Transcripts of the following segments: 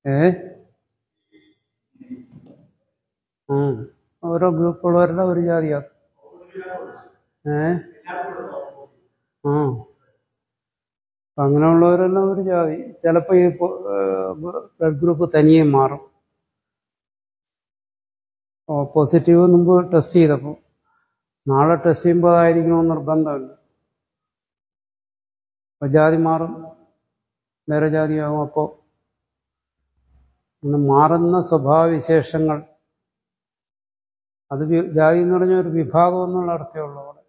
ഏ ആ ഓരോ ഗ്രൂപ്പുള്ളവരുടെ ഒരു ജാതിയാക്കും ഏ ആ അപ്പൊ അങ്ങനെയുള്ളവരെല്ലാം ഒരു ജാതി ചിലപ്പോ ഈ ബ്ലഡ് ഗ്രൂപ്പ് തനിയെ മാറും ഓ പോസിറ്റീവ് മുമ്പ് ടെസ്റ്റ് ചെയ്തപ്പോൾ നാളെ ടെസ്റ്റ് ചെയ്യുമ്പോൾ അതായിരിക്കണമെന്ന് നിർബന്ധമില്ല അപ്പൊ ജാതി മാറും വേറെ ജാതിയാകും അപ്പോൾ ഇങ്ങനെ മാറുന്ന സ്വഭാവവിശേഷങ്ങൾ അത് വി- ജാതി എന്ന് പറഞ്ഞ ഒരു വിഭാഗം എന്നുള്ള അർത്ഥമേ ഉള്ളൂ അവിടെ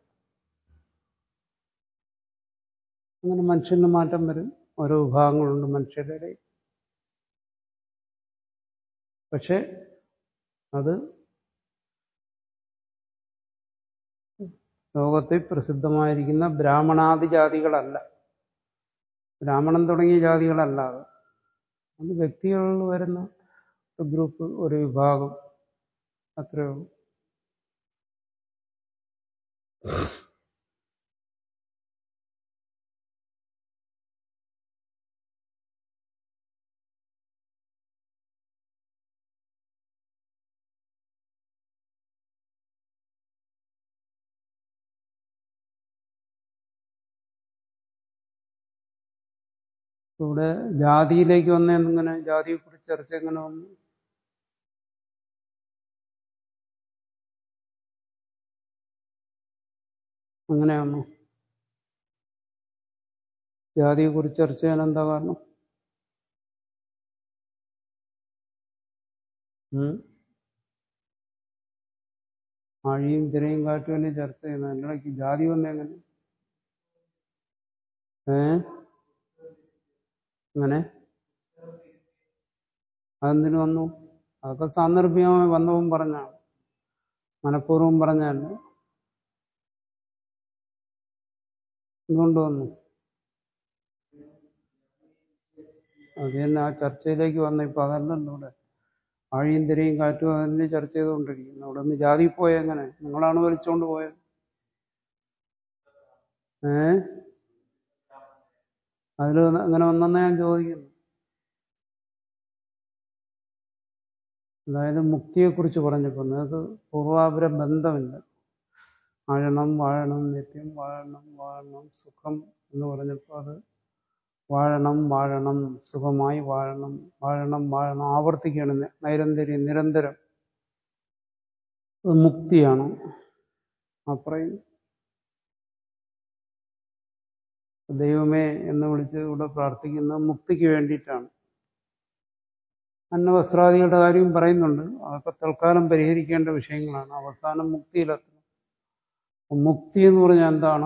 അങ്ങനെ മനുഷ്യന് മാറ്റം വരും ഓരോ വിഭാഗങ്ങളുണ്ട് മനുഷ്യരുടെ ഇടയിൽ പക്ഷെ അത് ലോകത്തിൽ പ്രസിദ്ധമായിരിക്കുന്ന ബ്രാഹ്മണാദി ജാതികളല്ല ബ്രാഹ്മണൻ തുടങ്ങിയ ജാതികളല്ല അത് അത് വ്യക്തികളിൽ വരുന്ന ഒരു ഗ്രൂപ്പ് ഒരു വിഭാഗം അത്രയേ ഉള്ളൂ ഇവിടെ ജാതിയിലേക്ക് വന്നെങ്ങനെ ജാതിയെ കുറിച്ച് ചർച്ച എങ്ങനെ വന്നു അങ്ങനെയാണോ ജാതിയെ കുറിച്ച് ചർച്ച ചെയ്യാൻ എന്താ കാരണം ഉം? ആഴിയും തിരയും കാറ്റും അല്ലേ ചർച്ച ചെയ്യുന്നത് അതിനിടയ്ക്ക് ജാതി വന്ന എങ്ങനെ ഏ അങ്ങനെ അതെന്തിനു വന്നു അതൊക്കെ സാന്ദർഭികമായി വന്നവും പറഞ്ഞാണ് മനഃപൂർവ്വം പറഞ്ഞല്ല എന്തുകൊണ്ട് വന്നു അത് തന്നെ ആ ചർച്ചയിലേക്ക് വന്ന ഇപ്പൊ അതല്ലല്ലോ ഇവിടെ ആഴിയും തിരയും കാറ്റും അതന്നെ ചർച്ച ചെയ്തുകൊണ്ടിരിക്കുന്നു അവിടെ നിന്ന് ജാതി പോയ എങ്ങനെ നിങ്ങളാണ് വലിച്ചുകൊണ്ട് പോയത് ഏ അതിൽ അങ്ങനെ വന്നെന്നാ ഞാൻ ചോദിക്കുന്നു അതായത് മുക്തിയെക്കുറിച്ച് പറഞ്ഞപ്പോൾ നിങ്ങൾക്ക് പൂർവാപര ബന്ധമില്ല ആഴണം വാഴണം നിത്യം വാഴണം വാഴണം സുഖം എന്ന് പറഞ്ഞപ്പോൾ അത് വാഴണം വാഴണം സുഖമായി വാഴണം വാഴണം വാഴണം ആവർത്തിക്കുകയാണ് നി- നൈരന്തര്യം നിരന്തരം അത് മുക്തിയാണ് അപ്പറയും ദൈവമേ എന്ന് വിളിച്ച് ഇവിടെ പ്രാർത്ഥിക്കുന്നത് മുക്തിക്ക് വേണ്ടിയിട്ടാണ് അന്നവസ്ത്രാദികളുടെ കാര്യം പറയുന്നുണ്ട് അതൊക്കെ തൽക്കാലം പരിഹരിക്കേണ്ട വിഷയങ്ങളാണ് അവസാനം മുക്തിയിലെത്തണം അപ്പൊ മുക്തി എന്ന് പറഞ്ഞാൽ എന്താണ്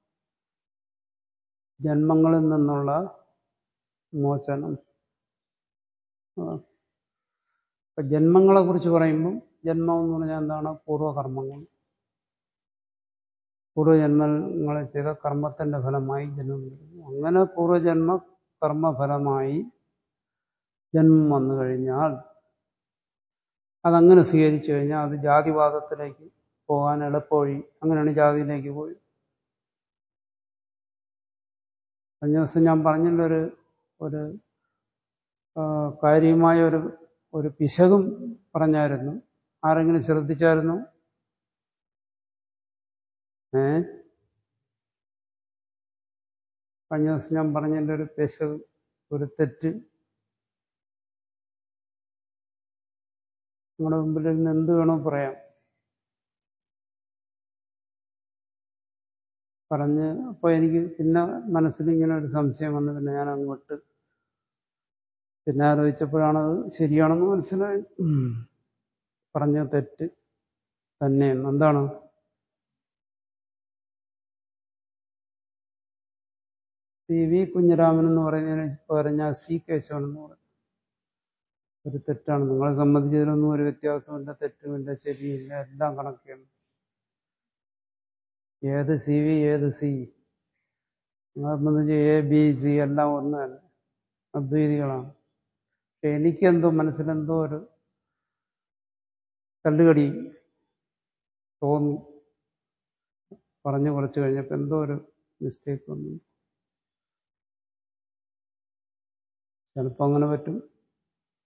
ജന്മങ്ങളിൽ നിന്നുള്ള മോചനം അതാണ്. അപ്പൊ ജന്മങ്ങളെ കുറിച്ച് പറയുമ്പോൾ ജന്മം എന്ന് പറഞ്ഞാൽ എന്താണ് പൂർവ്വകർമ്മങ്ങൾ പൂർവ്വജന്മങ്ങളെ ചെയ്ത കർമ്മത്തിന്റെ ഫലമായി ജന്മം വരുന്നു അങ്ങനെ പൂർവ്വജന്മ കർമ്മഫലമായി ജന്മം വന്നു കഴിഞ്ഞാൽ അതങ്ങനെ സ്വീകരിച്ചു കഴിഞ്ഞാൽ അത് ജാതിവാദത്തിലേക്ക് പോകാൻ എളുപ്പവഴി അങ്ങനെയാണ് ജാതിയിലേക്ക് പോയി കഴിഞ്ഞ ദിവസം ഞാൻ പറഞ്ഞല്ലോ ഒരു ഒരു ആ, കാര്യമായ ഒരു ഒരു പിശകും പറഞ്ഞായിരുന്നു ആരെങ്കിലും ശ്രദ്ധിച്ചായിരുന്നു ഏ കഴിഞ്ഞ ദിവസം ഞാൻ പറഞ്ഞതിൻ്റെ ഒരു പിശക് ഒരു തെറ്റ് നിങ്ങളുടെ മുമ്പിൽ ഇരുന്ന് എന്ത് വേണോ പറയാം പറഞ്ഞ് അപ്പോൾ എനിക്ക് പിന്നെ മനസ്സിൽ ഇങ്ങനെ ഒരു സംശയം വന്നു പിന്നെ ഞാൻ അങ്ങോട്ട് പിന്നെ ആലോചിച്ചപ്പോഴാണത് ശരിയാണെന്ന് മനസ്സിലായി ഉം. പറഞ്ഞ തെറ്റ് തന്നെയെന്ന് എന്താണ് സി വി കുഞ്ഞിരാമൻ എന്ന് പറയുന്നതിന് പറഞ്ഞ സി കേശവൻ എന്ന് പറയും ഒരു തെറ്റാണ് നിങ്ങളെ സംബന്ധിച്ചതിലൊന്നും ഒരു വ്യത്യാസമില്ല തെറ്റുമില്ല ശരിയില്ല എല്ലാം കണക്കെയാണ് ഏത് സി വി ഏത് സി നിങ്ങളെ സംബന്ധിച്ച് എ ബി സി എല്ലാം ഒന്ന് തന്നെ അദ്വൈതികളാണ് പക്ഷെ എനിക്കെന്തോ മനസ്സിലെന്തോ ഒരു കല്ലുകടി തോന്നി പറഞ്ഞു കുറച്ച് കഴിഞ്ഞപ്പോൾ എന്തോ ഒരു മിസ്റ്റേക്ക് വന്നു ചിലപ്പോൾ അങ്ങനെ പറ്റും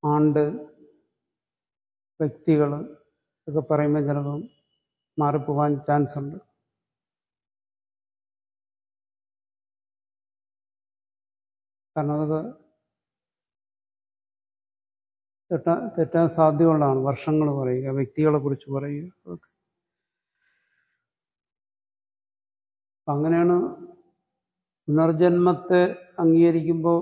ആണ്ട് വ്യക്തികൾ ഒക്കെ പറയുമ്പോൾ ചിലപ്പം മാറിപ്പോകാൻ ചാൻസ് ഉണ്ട് കാരണം അതൊക്കെ തെറ്റാ തെറ്റാൻ സാധ്യതയുള്ളതാണ് വർഷങ്ങൾ പറയുക വ്യക്തികളെ കുറിച്ച് പറയുക അതൊക്കെ അപ്പം അങ്ങനെയാണ് പുനർജന്മത്തെ അംഗീകരിക്കുമ്പോൾ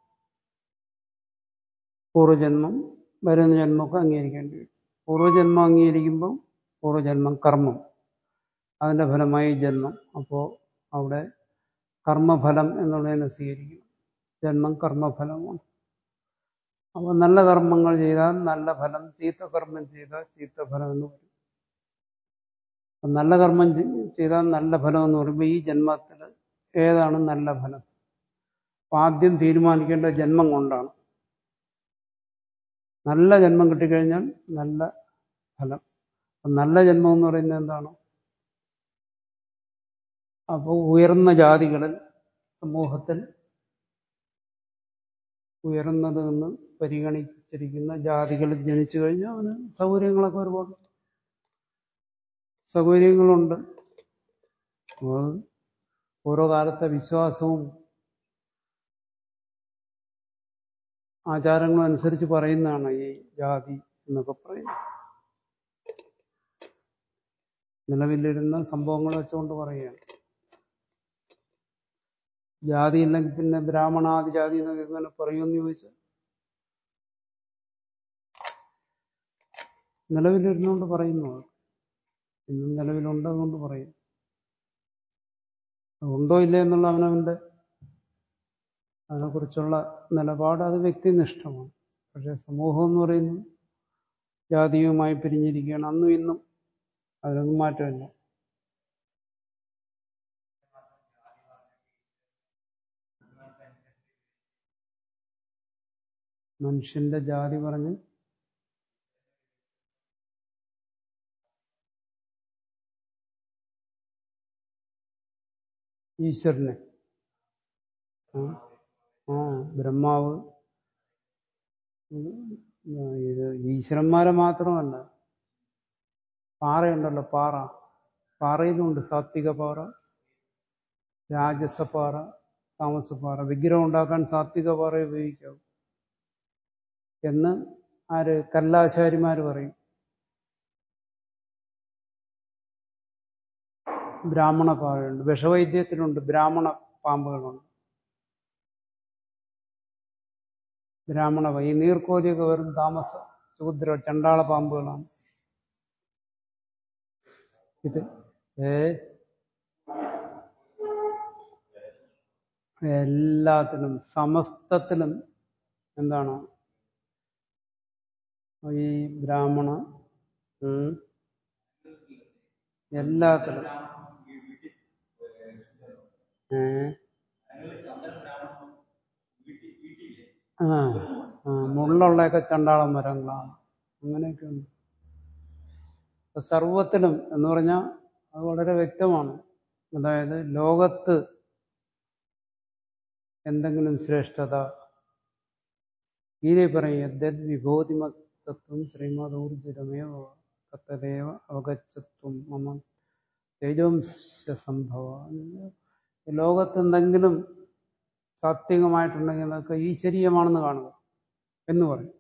പൂർവ്വജന്മം വരുന്ന ജന്മമൊക്കെ അംഗീകരിക്കേണ്ടി വരും പൂർവ്വജന്മം അംഗീകരിക്കുമ്പോൾ പൂർവ്വജന്മം കർമ്മം അതിൻ്റെ ഫലമായി ജന്മം അപ്പോൾ അവിടെ കർമ്മഫലം എന്നുള്ളതിനെ സ്വീകരിക്കണം ജന്മം കർമ്മഫലമാണ് അപ്പോൾ നല്ല കർമ്മങ്ങൾ ചെയ്താൽ നല്ല ഫലം ചീത്ത കർമ്മം ചെയ്താൽ ചീത്ത ഫലം എന്ന് പറയും അപ്പം നല്ല കർമ്മം ചെയ്താൽ നല്ല ഫലം എന്ന് പറയുമ്പോൾ ഈ ജന്മത്തിൽ ഏതാണ് നല്ല ഫലം അപ്പം ആദ്യം തീരുമാനിക്കേണ്ട ജന്മം കൊണ്ടാണ് നല്ല ജന്മം കിട്ടിക്കഴിഞ്ഞാൽ നല്ല ഫലം അപ്പം നല്ല ജന്മം എന്ന് പറയുന്നത് എന്താണ് അപ്പോൾ ഉയർന്ന ജാതികളിൽ സമൂഹത്തിൽ ഉയർന്നത് എന്ന് പരിഗണിച്ചിരിക്കുന്ന ജാതികളിൽ ജനിച്ചു കഴിഞ്ഞാൽ അവന് സൗകര്യങ്ങളൊക്കെ ഒരുപാട് സൗകര്യങ്ങളുണ്ട് അപ്പോൾ ഓരോ കാലത്തെ വിശ്വാസവും ആചാരങ്ങളും അനുസരിച്ച് പറയുന്നതാണ് ഈ ജാതി എന്നൊക്കെ പറയുന്നത് നിലവിലിരുന്ന സംഭവങ്ങൾ വെച്ചുകൊണ്ട് പറയുകയാണ് ജാതി ഇല്ലെങ്കിൽ പിന്നെ ബ്രാഹ്മണാദി ജാതി എന്നൊക്കെ എങ്ങനെ പറയുമെന്ന് ചോദിച്ചാൽ നിലവിലിരുന്നുകൊണ്ട് പറയുന്നു ഇന്നും നിലവിലുണ്ട് അതുകൊണ്ട് പറയും ഉണ്ടോ ഇല്ലേ എന്നുള്ള അവനവന്റെ അതിനെക്കുറിച്ചുള്ള നിലപാട് അത് വ്യക്തിനിഷ്ഠമാണ് പക്ഷെ സമൂഹം എന്ന് പറയുന്നത് ജാതിയുമായി പിരിഞ്ഞിരിക്കുകയാണ് അന്നും ഇന്നും അതിനൊന്നും മാറ്റമില്ല മനുഷ്യന്റെ ജാതി പറഞ്ഞ് ഈശ്വരനെ ആ ആ ബ്രഹ്മാവ് ഇത് ഈശ്വരന്മാരെ മാത്രമല്ല പാറയുണ്ടല്ലോ പാറ പാറയിലുണ്ട് സാത്വിക പാറ രാജസപാറ താമസപ്പാറ വിഗ്രഹം ഉണ്ടാക്കാൻ സാത്വിക പാറ ഉപയോഗിക്കാവും എന്ന് ആര് കല്ലാശാരിമാർ പറയും ബ്രാഹ്മണ പാറയുണ്ട് വിഷവൈദ്യത്തിലുണ്ട് ബ്രാഹ്മണ പാമ്പുകളുണ്ട് ബ്രാഹ്മണ ഈ നീർക്കോലിയൊക്കെ വെറും താമസ ശൂദ്ര ചണ്ടാള പാമ്പുകളാണ് ഇത് ഏ എല്ലാത്തിലും സമസ്തത്തിലും എന്താണ് ഈ ബ്രാഹ്മണ ഉം, എല്ലാത്തിലും ഏ ആ ആ മുള്ളുള്ളയൊക്കെ ചണ്ടാളം മരങ്ങളാണ് അങ്ങനെയൊക്കെ ഉണ്ട് അപ്പൊ സർവത്തിലും എന്ന് പറഞ്ഞാൽ അത് വളരെ വ്യക്തമാണ് അതായത് ലോകത്ത് എന്തെങ്കിലും ശ്രേഷ്ഠത ഗീതയിൽ പറയും യദ്യത് വിഭൂതിമത്തത്വം ശ്രീമദ് ഊർജിതമേവ തത്തദേവ അവഗച്ചത്വം മമ തേജോംശ സംഭവ ലോകത്ത് എന്തെങ്കിലും സാത്വികമായിട്ടുണ്ടെങ്കിൽ അതൊക്കെ ഈശ്വരീയമാണെന്ന് കാണുക എന്ന് പറയും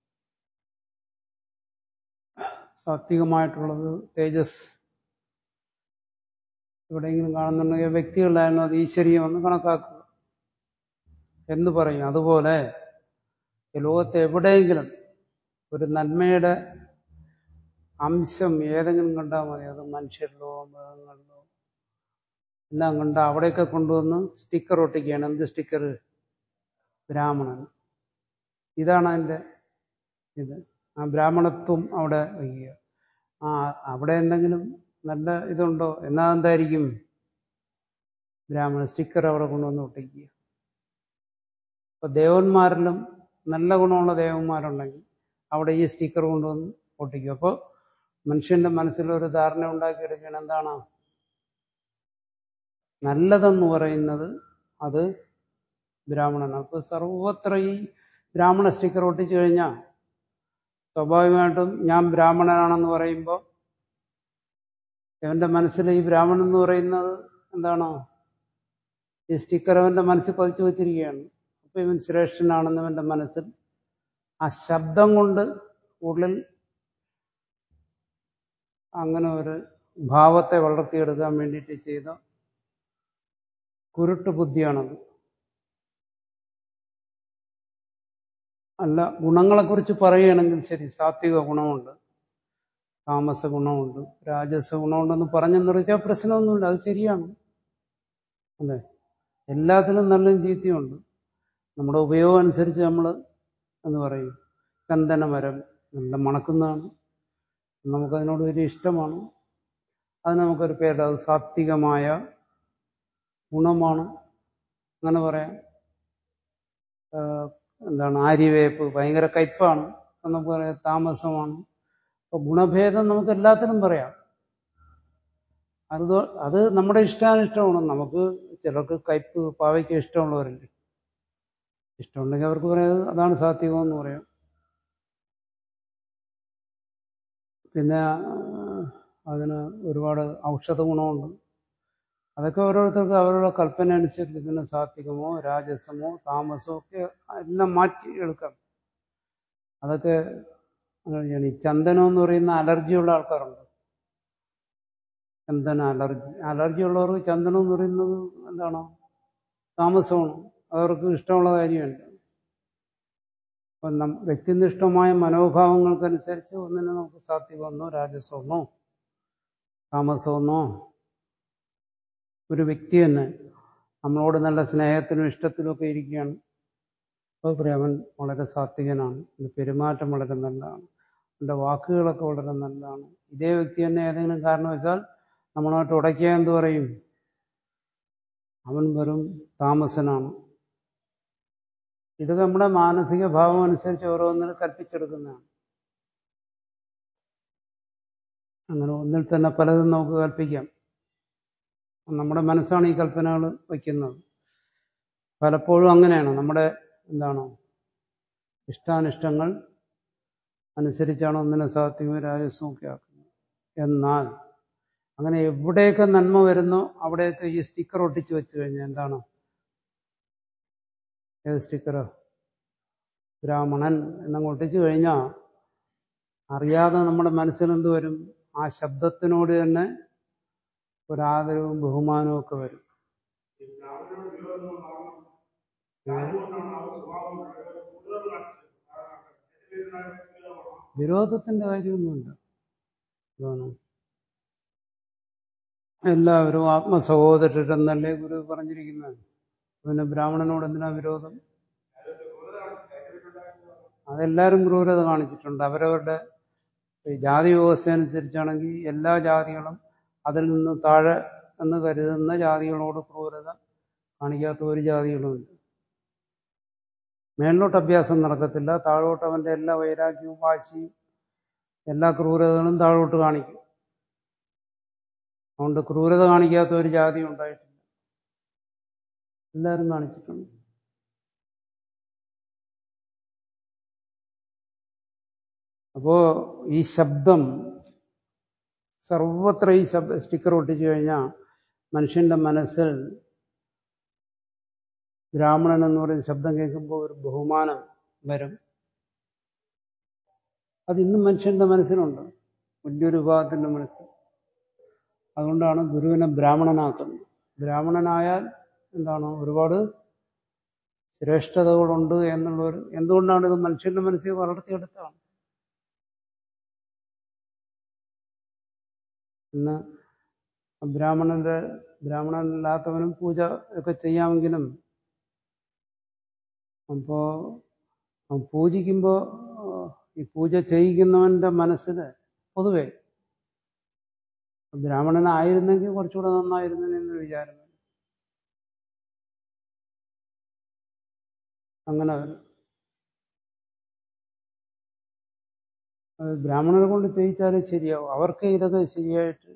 സാത്വികമായിട്ടുള്ളത് തേജസ് എവിടെയെങ്കിലും കാണുന്നുണ്ടെങ്കിൽ വ്യക്തികളായാലും അത് ഈശ്വരീയമെന്ന് കണക്കാക്കുക എന്ന് പറയും അതുപോലെ ഈ ലോകത്ത് എവിടെയെങ്കിലും ഒരു നന്മയുടെ അംശം ഏതെങ്കിലും കണ്ടാൽ മതി അത് മനുഷ്യരിലോ മൃഗങ്ങളിലോ എല്ലാം കണ്ട് അവിടെയൊക്കെ കൊണ്ടുവന്ന് സ്റ്റിക്കർ ഒട്ടിക്കുകയാണ് എന്ത് സ്റ്റിക്കർ ബ്രാഹ്മണൻ ഇതാണ് അതിൻ്റെ ഇത് ആ ബ്രാഹ്മണത്വം അവിടെ വയ്ക്കുക ആ അവിടെ എന്തെങ്കിലും നല്ല ഇതുണ്ടോ എന്നാ എന്തായിരിക്കും ബ്രാഹ്മണ സ്റ്റിക്കർ അവിടെ കൊണ്ടുവന്ന് ഒട്ടിക്കുക അപ്പൊ ദേവന്മാരിലും നല്ല ഗുണമുള്ള ദേവന്മാരുണ്ടെങ്കിൽ അവിടെ ഈ സ്റ്റിക്കർ കൊണ്ടുവന്ന് ഒട്ടിക്കും അപ്പോൾ മനുഷ്യന്റെ മനസ്സിലൊരു ധാരണ ഉണ്ടാക്കിയെടുക്കുകയാണ് എന്താണ് നല്ലതെന്ന് പറയുന്നത് അത് ബ്രാഹ്മണനാണ് അപ്പൊ സർവത്ര ഈ ബ്രാഹ്മണ സ്റ്റിക്കർ ഒട്ടിച്ചു കഴിഞ്ഞാൽ സ്വാഭാവികമായിട്ടും ഞാൻ ബ്രാഹ്മണനാണെന്ന് പറയുമ്പോൾ ഇവന്റെ മനസ്സിൽ ഈ ബ്രാഹ്മണൻ എന്ന് പറയുന്നത് എന്താണോ ഈ സ്റ്റിക്കർ അവന്റെ മനസ്സിൽ പതിച്ചു വച്ചിരിക്കുകയാണ് അപ്പൊ ഇവൻ ശ്രേഷ്ഠനാണെന്ന് അവന്റെ മനസ്സിൽ ആ ശബ്ദം കൊണ്ട് ഉള്ളിൽ അങ്ങനെ ഒരു ഭാവത്തെ വളർത്തിയെടുക്കാൻ വേണ്ടിയിട്ട് ചെയ്ത കുരുട്ട് ബുദ്ധിയാണത് അല്ല ഗുണങ്ങളെക്കുറിച്ച് പറയുകയാണെങ്കിൽ ശരി സാത്വിക ഗുണമുണ്ട് താമസ ഗുണമുണ്ട് രാജസ ഗുണമുണ്ടെന്ന് പറഞ്ഞു നിർത്തിയാൽ പ്രശ്നമൊന്നുമില്ല അത് ശരിയാണ് അല്ലേ എല്ലാത്തിലും നല്ലതും ചീത്തയുണ്ട് നമ്മുടെ ഉപയോഗം അനുസരിച്ച് നമ്മൾ എന്ന് പറയും ചന്ദനമരം നല്ല മണക്കുന്നതാണ് നമുക്കതിനോട് വലിയ ഇഷ്ടമാണ് അത് നമുക്കൊരു പേര് അത് സാത്വികമായ ഗുണമാണ് അങ്ങനെ പറയാം ആഹ് എന്താണ് ആര്യവേപ്പ് ഭയങ്കര കയ്പാണ് എന്നൊക്കെ പറയാം താമസമാണ് അപ്പൊ ഗുണഭേദം നമുക്ക് എല്ലാത്തിനും പറയാം അത് അത് നമ്മുടെ ഇഷ്ടാനിഷ്ടമാണ് നമുക്ക് ചിലർക്ക് കയ്പ് പാവയ്ക്ക് ഇഷ്ടമുള്ളവരുണ്ട് ഇഷ്ടമുണ്ടെങ്കിൽ അവർക്ക് പറയാം അതാണ് സാത്വികം എന്ന് പറയാം പിന്നെ അതിന് ഒരുപാട് ഔഷധ ഗുണമുണ്ട് അതൊക്കെ ഓരോരുത്തർക്ക് അവരുടെ കൽപ്പന അനുസരിച്ച് ഇതിന് സാത്വികമോ രാജസമോ താമസമോ ഒക്കെ എല്ലാം മാറ്റി എടുക്കാം അതൊക്കെ അങ്ങനെയാണ് ഈ ചന്ദനം എന്ന് പറയുന്ന അലർജിയുള്ള ആൾക്കാരുണ്ട് ചന്ദന അലർജി അലർജി ഉള്ളവർക്ക് ചന്ദനം എന്ന് പറയുന്നത് എന്താണ് താമസമാണ് അവർക്ക് ഇഷ്ടമുള്ള കാര്യമല്ല അപ്പം നം വ്യക്തിനിഷ്ഠമായ മനോഭാവങ്ങൾക്കനുസരിച്ച് ഒന്നിനെ നമുക്ക് സാത്വികമെന്നോ രാജസമെന്നോ താമസമെന്നോ ഒരു വ്യക്തി തന്നെ നമ്മളോട് നല്ല സ്നേഹത്തിനും ഇഷ്ടത്തിലും ഒക്കെ ഇരിക്കുകയാണ് അപ്പോൾ പറയാം അവൻ വളരെ സാത്വികനാണ് അവൻ്റെ പെരുമാറ്റം വളരെ നല്ലതാണ് അവൻ്റെ വാക്കുകളൊക്കെ വളരെ നല്ലതാണ് ഇതേ വ്യക്തി തന്നെ ഏതെങ്കിലും കാരണവശാൽ നമ്മളായിട്ട് ഉടയ്ക്കുക എന്ത് പറയും അവൻ വെറും താമസനാണ് ഇതൊക്കെ നമ്മുടെ മാനസിക ഭാവം അനുസരിച്ച് ഓരോന്നിനും കൽപ്പിച്ചെടുക്കുന്നതാണ് അങ്ങനെ ഒന്നിൽ തന്നെ പലതും നമുക്ക് കൽപ്പിക്കാം നമ്മുടെ മനസ്സാണ് ഈ കൽപ്പനകൾ വയ്ക്കുന്നത് പലപ്പോഴും അങ്ങനെയാണ് നമ്മുടെ എന്താണ് ഇഷ്ടാനിഷ്ടങ്ങൾ അനുസരിച്ചാണ് ഒന്നിനെ സാത്വികവും രാജസവും ഒക്കെ ആക്കുന്നത് എന്നാൽ അങ്ങനെ എവിടെയൊക്കെ നന്മ വരുന്നോ അവിടെയൊക്കെ ഈ സ്റ്റിക്കർ ഒട്ടിച്ചു വെച്ച് കഴിഞ്ഞാൽ എന്താണ് ഏത് സ്റ്റിക്കറോ ബ്രാഹ്മണൻ എന്നങ്ങ് ഒട്ടിച്ചു കഴിഞ്ഞാൽ അറിയാതെ നമ്മുടെ മനസ്സിലെന്ത് വരും ആ ശബ്ദത്തിനോട് തന്നെ ഒരാദരവും ബഹുമാനവും ഒക്കെ വരും വിരോധത്തിന്റെ കാര്യമൊന്നുമില്ല ഇതാണ് എല്ലാവരും ആത്മസഹോദരരെന്നല്ലേ ഗുരു പറഞ്ഞിരിക്കുന്നത് പിന്നെ ബ്രാഹ്മണനോട് എന്തിനാ വിരോധം അതെല്ലാവരും ക്രൂരത കാണിച്ചിട്ടുണ്ട് അവരവരുടെ ജാതി വ്യവസ്ഥ അനുസരിച്ചാണെങ്കിൽ എല്ലാ ജാതികളും അതിൽ നിന്ന് താഴെ എന്ന് കരുതുന്ന ജാതികളോട് ക്രൂരത കാണിക്കാത്ത ഒരു ജാതികളുമില്ല മേളിലോട്ട് അഭ്യാസം നടക്കത്തില്ല താഴോട്ട് അവന്റെ എല്ലാ വൈരാഗ്യവും വാശിയും എല്ലാ ക്രൂരതകളും താഴോട്ട് കാണിക്കും അതുകൊണ്ട് ക്രൂരത കാണിക്കാത്ത ഒരു ജാതി ഉണ്ടായിട്ടില്ല എല്ലാവരും കാണിച്ചിട്ടുണ്ട് അപ്പോ ഈ ശബ്ദം സർവത്ര ഈ ശബ്ദ സ്റ്റിക്കർ ഒട്ടിച്ചു കഴിഞ്ഞാൽ മനുഷ്യന്റെ മനസ്സിൽ ബ്രാഹ്മണൻ എന്ന് പറയുന്ന ശബ്ദം കേൾക്കുമ്പോൾ ഒരു ബഹുമാനം വരും അത് ഇന്നും മനുഷ്യന്റെ മനസ്സിലുണ്ട് വലിയൊരു വിഭാഗത്തിന്റെ മനസ്സിൽ അതുകൊണ്ടാണ് ഗുരുവിനെ ബ്രാഹ്മണനാക്കുന്നത് ബ്രാഹ്മണനായാൽ എന്താണ് ഒരുപാട് ശ്രേഷ്ഠതകളുണ്ട് എന്നുള്ള ഒരു എന്തുകൊണ്ടാണ് ഇത് മനുഷ്യന്റെ മനസ്സിൽ വളർത്തിയെടുത്താണ് ഇന്ന് ബ്രാഹ്മണന്റെ ബ്രാഹ്മണനല്ലാത്തവനും പൂജ ഒക്കെ ചെയ്യാമെങ്കിലും അപ്പോ പൂജിക്കുമ്പോൾ ഈ പൂജ ചെയ്യിക്കുന്നവന്റെ മനസ്സിൽ പൊതുവെ ബ്രാഹ്മണനായിരുന്നെങ്കിൽ കുറച്ചുകൂടെ നന്നായിരുന്നു എന്ന് വിചാരം അങ്ങനെ വരും അത് ബ്രാഹ്മണരെ കൊണ്ട് ചെയ്യിച്ചാലേ ശരിയാവും അവർക്ക് ഇതൊക്കെ ശരിയായിട്ട്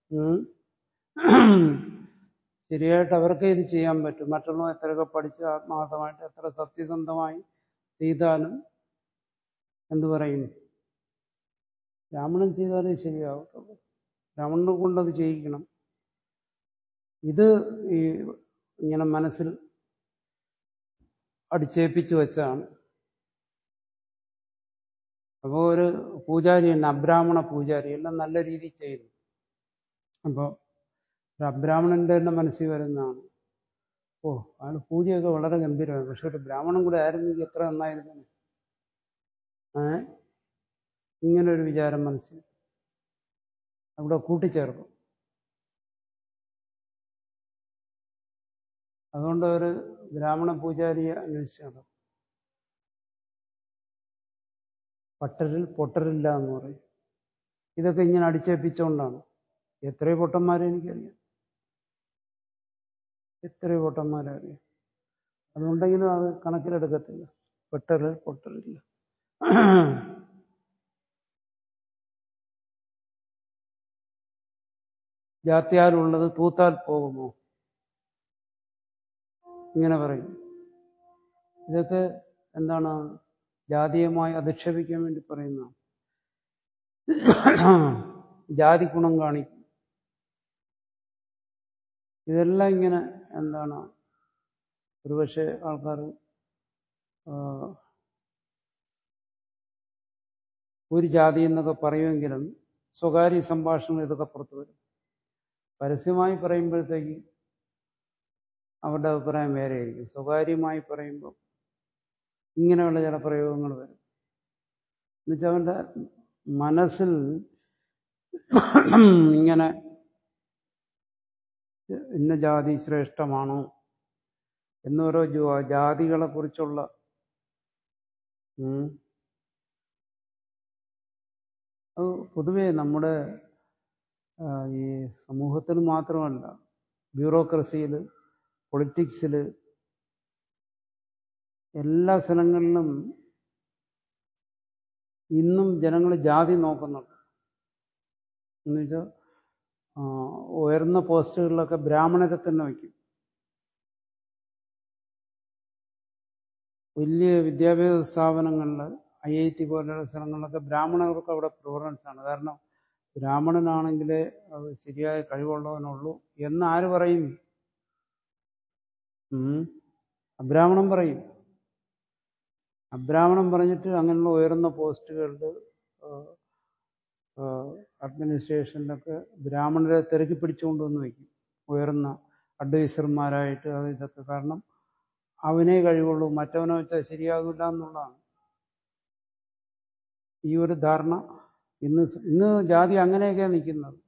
ശരിയായിട്ട് അവർക്ക് ഇത് ചെയ്യാൻ പറ്റും മറ്റുള്ളവർ എത്രയൊക്കെ പഠിച്ച് ആത്മാർത്ഥമായിട്ട് എത്ര സത്യസന്ധമായി ചെയ്താലും എന്തു പറയും ബ്രാഹ്മണൻ ചെയ്താലേ ശരിയാവത്തുള്ളൂ ബ്രാഹ്മണനെ കൊണ്ടത് ചെയ്യിക്കണം ഇത് ഈ ഇങ്ങനെ മനസ്സിൽ അടിച്ചേൽപ്പിച്ചു വെച്ചാണ് അപ്പോൾ ഒരു പൂജാരി തന്നെ അബ്രാഹ്മണ പൂജാരി എല്ലാം നല്ല രീതിയിൽ ചെയ്യുന്നു അപ്പോൾ ഒരു അബ്രാഹ്മണന്റെ തന്നെ മനസ്സിൽ വരുന്നതാണ് ഓ അയാൾ പൂജയൊക്കെ വളരെ ഗംഭീരമാണ് പക്ഷെ ഒരു ബ്രാഹ്മണൻ കൂടെ ആയിരുന്നെങ്കിൽ എത്ര നന്നായിരുന്നു ഏ ഇങ്ങനെ ഒരു വിചാരം മനസ്സിൽ അവിടെ കൂട്ടിച്ചേർക്കും അതുകൊണ്ട് ഒരു ബ്രാഹ്മണ പൂജാരിയെ അന്വേഷിച്ച് നടക്കും പട്ടരിൽ പൊട്ടരില്ല എന്ന് പറയും ഇതൊക്കെ ഇങ്ങനെ അടിച്ചേൽപ്പിച്ചുകൊണ്ടാണ് എത്രയോ പൊട്ടന്മാരെ എനിക്കറിയാം എത്രയോ പൊട്ടന്മാരെ അറിയാം അതുകൊണ്ടെങ്കിലും അത് കണക്കിലെടുക്കത്തില്ല പെട്ടറിൽ പൊട്ടറില്ല ജാത്യാലുള്ളത് തൂത്താൽ പോകുമോ ഇങ്ങനെ പറയും ഇതൊക്കെ എന്താണ് ജാതീയമായി അധിക്ഷേപിക്കാൻ വേണ്ടി പറയുന്നതാണ് ജാതി ഗുണം കാണിക്കും ഇതെല്ലാം ഇങ്ങനെ എന്താണ് ഒരുപക്ഷെ ആൾക്കാർ ഒരു ജാതി എന്നൊക്കെ പറയുമെങ്കിലും സ്വകാര്യ സംഭാഷണങ്ങൾ ഇതൊക്കെ പുറത്തു വരും പരസ്യമായി പറയുമ്പോഴത്തേക്ക് അവരുടെ അഭിപ്രായം വേറെയായിരിക്കും സ്വകാര്യമായി പറയുമ്പോൾ ഇങ്ങനെയുള്ള ചില പ്രയോഗങ്ങൾ വരും എന്നുവെച്ചാൽ അവൻ്റെ മനസ്സിൽ ഇങ്ങനെ ഇന്ന ജാതി ശ്രേഷ്ഠമാണോ എന്നോരോ ജാതികളെ കുറിച്ചുള്ള അത് പൊതുവെ നമ്മുടെ ഈ സമൂഹത്തിൽ മാത്രമല്ല ബ്യൂറോക്രസിയിൽ പൊളിറ്റിക്സിൽ എല്ലാ സ്ഥലങ്ങളിലും ഇന്നും ജനങ്ങൾ ജാതി നോക്കുന്നുണ്ട് എന്നുവെച്ചാൽ ഉയർന്ന പോസ്റ്റുകളിലൊക്കെ ബ്രാഹ്മണരെ തന്നെ വയ്ക്കും വലിയ വിദ്യാഭ്യാസ സ്ഥാപനങ്ങളിൽ ഐ ഐ ടി പോലുള്ള സ്ഥലങ്ങളിലൊക്കെ ബ്രാഹ്മണർക്ക് അവിടെ പ്രിഫറൻസ് ആണ് കാരണം ബ്രാഹ്മണനാണെങ്കിലേ അത് ശരിയായ കഴിവുള്ളവനുള്ളൂ എന്ന് ആര് പറയും അബ്രാഹ്മണൻ പറയും അബ്രാഹ്മണൻ പറഞ്ഞിട്ട് അങ്ങനെയുള്ള ഉയർന്ന പോസ്റ്റുകളിൽ അഡ്മിനിസ്ട്രേഷനിലൊക്കെ ബ്രാഹ്മണരെ തിരക്കി പിടിച്ചുകൊണ്ടുവന്ന് വയ്ക്കും ഉയർന്ന അഡ്വൈസർമാരായിട്ട് അത് ഇതൊക്കെ കാരണം അവനേ കഴിവുള്ളൂ മറ്റവനെ വെച്ചാൽ ശരിയാകില്ല എന്നുള്ളതാണ് ഈ ഒരു ധാരണ ഇന്ന് ഇന്ന് ജാതി അങ്ങനെയൊക്കെയാണ് നിൽക്കുന്നത്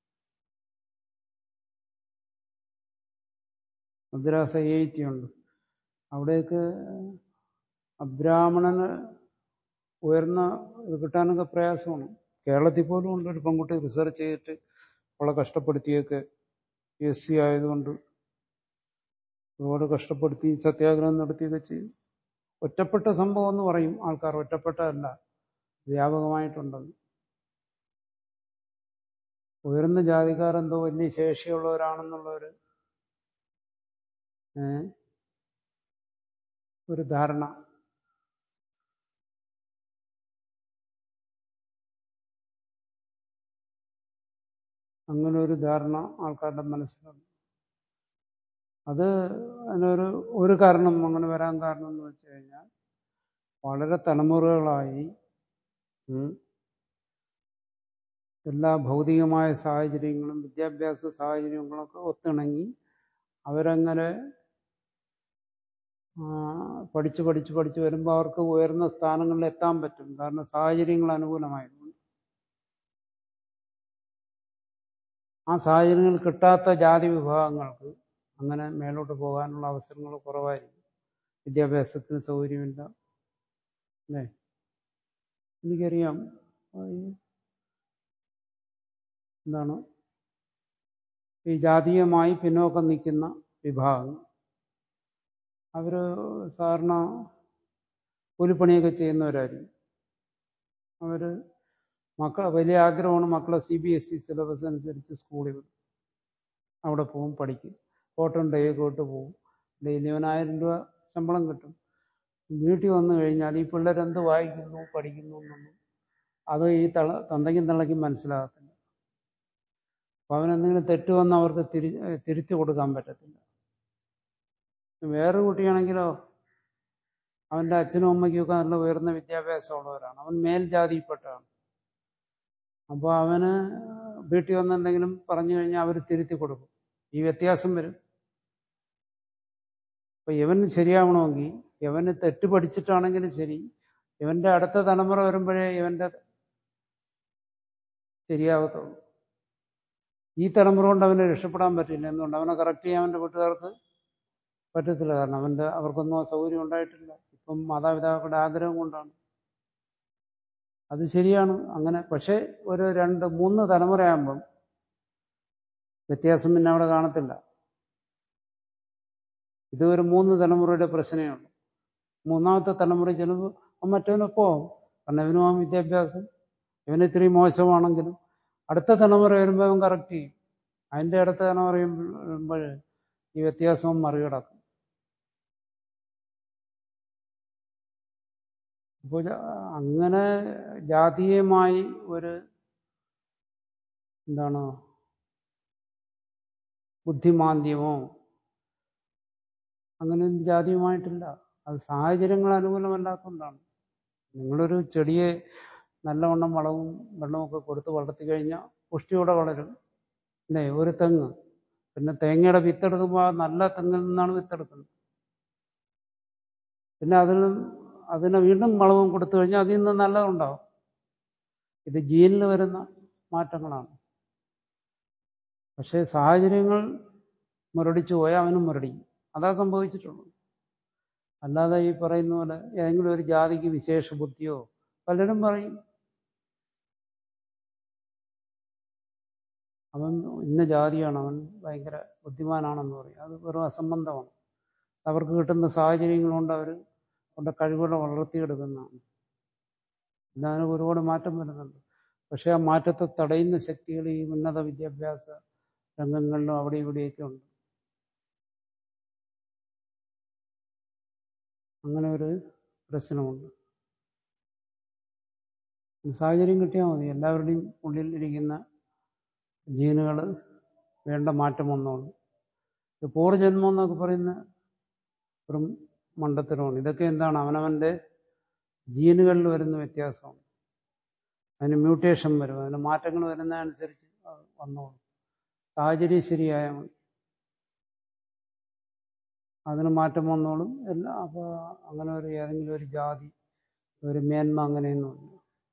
മദ്രാസ് ഐ ഐ ടി ഉണ്ട് അവിടെയൊക്കെ അബ്രാഹ്മണന് ഉയർന്ന ഇത് കിട്ടാനൊക്കെ പ്രയാസമാണ് കേരളത്തിൽ പോലും ഉണ്ട് ഒരു പെൺകുട്ടി റിസർച്ച് ചെയ്തിട്ട് അവളെ കഷ്ടപ്പെടുത്തിയൊക്കെ എസ് സി ആയതുകൊണ്ട് ഒരുപാട് കഷ്ടപ്പെടുത്തി സത്യാഗ്രഹം നടത്തിയൊക്കെ ചെയ്യും ഒറ്റപ്പെട്ട സംഭവം എന്ന് പറയും ആൾക്കാർ ഒറ്റപ്പെട്ടതല്ല വ്യാപകമായിട്ടുണ്ടെന്ന് ഉയർന്ന ജാതിക്കാർ എന്തോ വലിയ ശേഷിയുള്ളവരാണെന്നുള്ളൊരു ഒരു ധാരണ അങ്ങനെ ഒരു ധാരണ ആൾക്കാരുടെ മനസ്സിലുണ്ട് അത് അതിനൊരു ഒരു കാരണം അങ്ങനെ വരാൻ കാരണം എന്ന് വെച്ച് കഴിഞ്ഞാൽ വളരെ തലമുറകളായി എല്ലാ ഭൗതികമായ സാഹചര്യങ്ങളും വിദ്യാഭ്യാസ സാഹചര്യങ്ങളൊക്കെ ഒത്തിണങ്ങി അവരങ്ങനെ പഠിച്ച് പഠിച്ച് പഠിച്ച് വരുമ്പോൾ അവർക്ക് ഉയർന്ന സ്ഥാനങ്ങളിൽ എത്താൻ പറ്റും കാരണം സാഹചര്യങ്ങൾ അനുകൂലമായതുകൊണ്ട് ആ സാഹചര്യങ്ങൾ കിട്ടാത്ത ജാതി വിഭാഗങ്ങൾക്ക് അങ്ങനെ മേലോട്ട് പോകാനുള്ള അവസരങ്ങൾ കുറവായിരിക്കും വിദ്യാഭ്യാസത്തിന് സൗകര്യമില്ല അല്ലേ എനിക്കറിയാം എന്താണ് ഈ ജാതീയമായി പിന്നോക്കം നിൽക്കുന്ന വിഭാഗങ്ങൾ അവർ സാധാരണ കൂലിപ്പണിയൊക്കെ ചെയ്യുന്നവരായിരിക്കും അവർ മക്കളെ വലിയ ആഗ്രഹമാണ് മക്കളെ C B S E syllabus അനുസരിച്ച് സ്കൂളിൽ വിടും അവിടെ പോവും പഠിക്കും കോട്ടൺ ഡേ ഒക്കെ ഇട്ട് പോവും ഡെയിലി അവനായിരം രൂപ ശമ്പളം കിട്ടും വീട്ടിൽ വന്നു കഴിഞ്ഞാൽ ഈ പിള്ളേരെന്ത് വായിക്കുന്നു പഠിക്കുന്നു എന്നൊന്നും അത് ഈ തള തന്തയ്ക്കും തള്ളയ്ക്കും മനസ്സിലാകത്തില്ല അപ്പൊ അവനെന്തെങ്കിലും തെറ്റ് വന്ന് അവർക്ക് തിരി തിരിച്ചു കൊടുക്കാൻ പറ്റത്തില്ല വേറൊരു കുട്ടിയാണെങ്കിലോ അവന്റെ അച്ഛനും അമ്മയ്ക്കും ഒക്കെ നല്ല ഉയർന്ന വിദ്യാഭ്യാസമുള്ളവരാണ് അവൻ മേൽജാതിയിൽപ്പെട്ടാണ് അപ്പോൾ അവന് വീട്ടിൽ വന്ന് എന്തെങ്കിലും പറഞ്ഞു കഴിഞ്ഞാൽ അവർ തിരുത്തി കൊടുക്കും ഈ വ്യത്യാസം വരും അപ്പൊ ഇവൻ ശരിയാവണമെങ്കിൽ ഇവന് തെറ്റ് പഠിച്ചിട്ടാണെങ്കിലും ശരി ഇവന്റെ അടുത്ത തലമുറ വരുമ്പോഴേ ഇവന്റെ ശരിയാകത്തുള്ളൂ ഈ തലമുറ കൊണ്ട് അവന് രക്ഷപ്പെടാൻ പറ്റില്ല എന്തുകൊണ്ട് അവനെ കറക്റ്റ് ചെയ്യാൻ അവന്റെ വീട്ടുകാർക്ക് പറ്റത്തില്ല കാരണം അവന്റെ അവർക്കൊന്നും ആ സൗകര്യം ഉണ്ടായിട്ടില്ല ഇപ്പം മാതാപിതാക്കളുടെ ആഗ്രഹം കൊണ്ടാണ് അത് ശരിയാണ് അങ്ങനെ പക്ഷെ ഒരു രണ്ട് മൂന്ന് തലമുറയാകുമ്പം വ്യത്യാസം പിന്നെ അവിടെ കാണത്തില്ല ഇത് ഒരു മൂന്ന് തലമുറയുടെ പ്രശ്നമേ ഉള്ളൂ മൂന്നാമത്തെ തലമുറ ചിലപ്പോൾ മറ്റവനൊപ്പം ആവും കാരണം ഇവനും ആ വിദ്യാഭ്യാസം ഇവന് ഇത്തിരി മോശമാണെങ്കിലും അടുത്ത തലമുറ വരുമ്പോൾ അവൻ കറക്റ്റ് ചെയ്യും അതിൻ്റെ അടുത്ത തലമുറ വരുമ്പോൾ ഈ വ്യത്യാസവും മറികടക്കും അപ്പോൾ അങ്ങനെ ജാതീയമായി ഒരു എന്താണ് ബുദ്ധിമാന്ദ്യമോ അങ്ങനെയൊന്നും ജാതീയമായിട്ടില്ല അത് സാഹചര്യങ്ങൾ അനുകൂലമല്ലാത്തതുകൊണ്ടാണ് നിങ്ങളൊരു ചെടിയെ നല്ലവണ്ണം വളവും വെള്ളമൊക്കെ കൊടുത്ത് വളർത്തി കഴിഞ്ഞാൽ പുഷ്ടിയോടെ വളരും അല്ലേ ഒരു തെങ്ങ് പിന്നെ തേങ്ങയുടെ വിത്തെടുക്കുമ്പോൾ ആ നല്ല തെങ്ങിൽ നിന്നാണ് വിത്തെടുക്കുന്നത് പിന്നെ അതിൽ അതിനെ വീണ്ടും വളവും കൊടുത്തു കഴിഞ്ഞാൽ അതിൽ നിന്ന് നല്ലതുണ്ടാവും ഇത് ജീനിൽ വരുന്ന മാറ്റങ്ങളാണ് പക്ഷേ സാഹചര്യങ്ങൾ മുരടിച്ചു പോയാൽ അവനും മുരടിക്കും അതാ സംഭവിച്ചിട്ടുള്ളത് അല്ലാതെ ഈ പറയുന്ന പോലെ ഏതെങ്കിലും ഒരു ജാതിക്ക് വിശേഷ ബുദ്ധിയോ പലരും പറയും അവൻ ഇന്ന ജാതിയാണ് അവൻ ഭയങ്കര ബുദ്ധിമാനാണെന്ന് പറയും അത് വെറും അസംബന്ധമാണ് അവർക്ക് കിട്ടുന്ന സാഹചര്യങ്ങൾ കൊണ്ട് അവർ അവരുടെ കഴിവുകളെ വളർത്തിയെടുക്കുന്നതാണ് ഇതാണ് ഒരുപാട് മാറ്റം വരുന്നുണ്ട് പക്ഷേ ആ മാറ്റത്തെ തടയുന്ന ശക്തികൾ ഈ ഉന്നത വിദ്യാഭ്യാസ രംഗങ്ങളിലും അവിടെ ഇവിടെയൊക്കെ ഉണ്ട് അങ്ങനെ ഒരു പ്രശ്നമുണ്ട് സാഹചര്യം കിട്ടിയാൽ മതി എല്ലാവരുടെയും ഉള്ളിൽ ഇരിക്കുന്ന ജീനുകൾ വേണ്ട മാറ്റം വന്നോളൂ ഇത് പൂർവ്വജന്മം എന്നൊക്കെ പറയുന്ന ഒരു മണ്ടത്തരമാണ് ഇതൊക്കെ എന്താണ് അവനവൻ്റെ ജീനുകളിൽ വരുന്ന വ്യത്യാസമാണ് അതിന് മ്യൂട്ടേഷൻ വരും അതിന് മാറ്റങ്ങൾ വരുന്നതനുസരിച്ച് വന്നോളും സാഹചര്യം ശരിയായാൽ മതി അതിന് മാറ്റം വന്നോളും എല്ലാം അപ്പോൾ അങ്ങനെ ഒരു ഏതെങ്കിലും ഒരു ജാതി ഒരു മേന്മ അങ്ങനെയൊന്നുമില്ല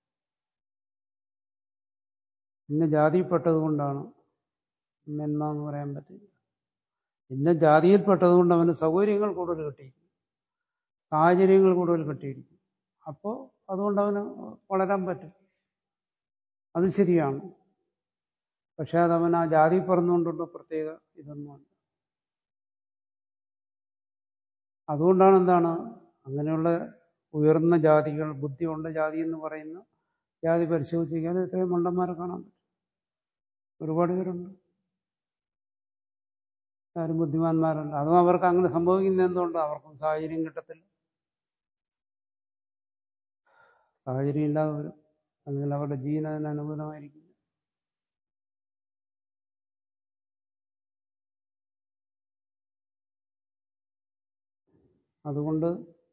ഇന്ന ജാതിയിൽപ്പെട്ടത് കൊണ്ടാണ് മേന്മ എന്ന് പറയാൻ പറ്റില്ല ഇന്ന ജാതിയിൽപ്പെട്ടത് കൊണ്ട് അവന് സൗകര്യങ്ങൾ കൂടുതൽ കിട്ടിയിരിക്കും സാഹചര്യങ്ങൾ കൂടുതൽ കിട്ടിയിരിക്കും അപ്പോൾ അതുകൊണ്ട് അവന് വളരാൻ പറ്റും അത് ശരിയാണ് പക്ഷെ അതവൻ ആ ജാതി പറഞ്ഞുകൊണ്ടുള്ള പ്രത്യേക ഇതൊന്നുമല്ല അതുകൊണ്ടാണ് എന്താണ് അങ്ങനെയുള്ള ഉയർന്ന ജാതികൾ ബുദ്ധിയുള്ള ജാതി എന്ന് പറയുന്ന ജാതി പരിശോധിക്കാൻ എത്രയും മണ്ടന്മാരെ കാണാൻ പറ്റും ഒരുപാട് പേരുണ്ട് ആരും ബുദ്ധിമാന്മാരല്ല അതും അവർക്ക് അങ്ങനെ സംഭവിക്കുന്നത് എന്തുകൊണ്ട് അവർക്കും സാഹചര്യം കിട്ടത്തില്ല സാഹചര്യം ഇല്ലാതെ വരും അല്ലെങ്കിൽ അവരുടെ ജീവൻ അതിന് അനുകൂലമായിരിക്കും അതുകൊണ്ട്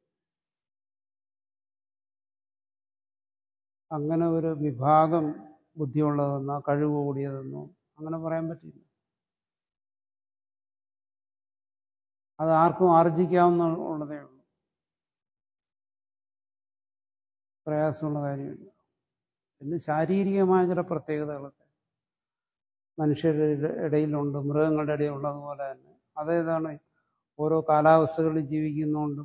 അങ്ങനെ ഒരു വിഭാഗം ബുദ്ധിയുള്ളതെന്നോ കഴിവ് കൂടിയതെന്നോ അങ്ങനെ പറയാൻ പറ്റില്ല അത് ആർക്കും ആർജിക്കാവുന്ന ഉള്ളതേ ഉള്ളൂ പ്രയാസമുള്ള കാര്യമില്ല പിന്നെ ശാരീരികമായ ചില പ്രത്യേകതകളൊക്കെ മനുഷ്യരുടെ ഇടയിലുണ്ട് മൃഗങ്ങളുടെ ഇടയിൽ ഉള്ളതുപോലെ തന്നെ അതേതാണ് ഓരോ കാലാവസ്ഥകളിൽ ജീവിക്കുന്നതുകൊണ്ടും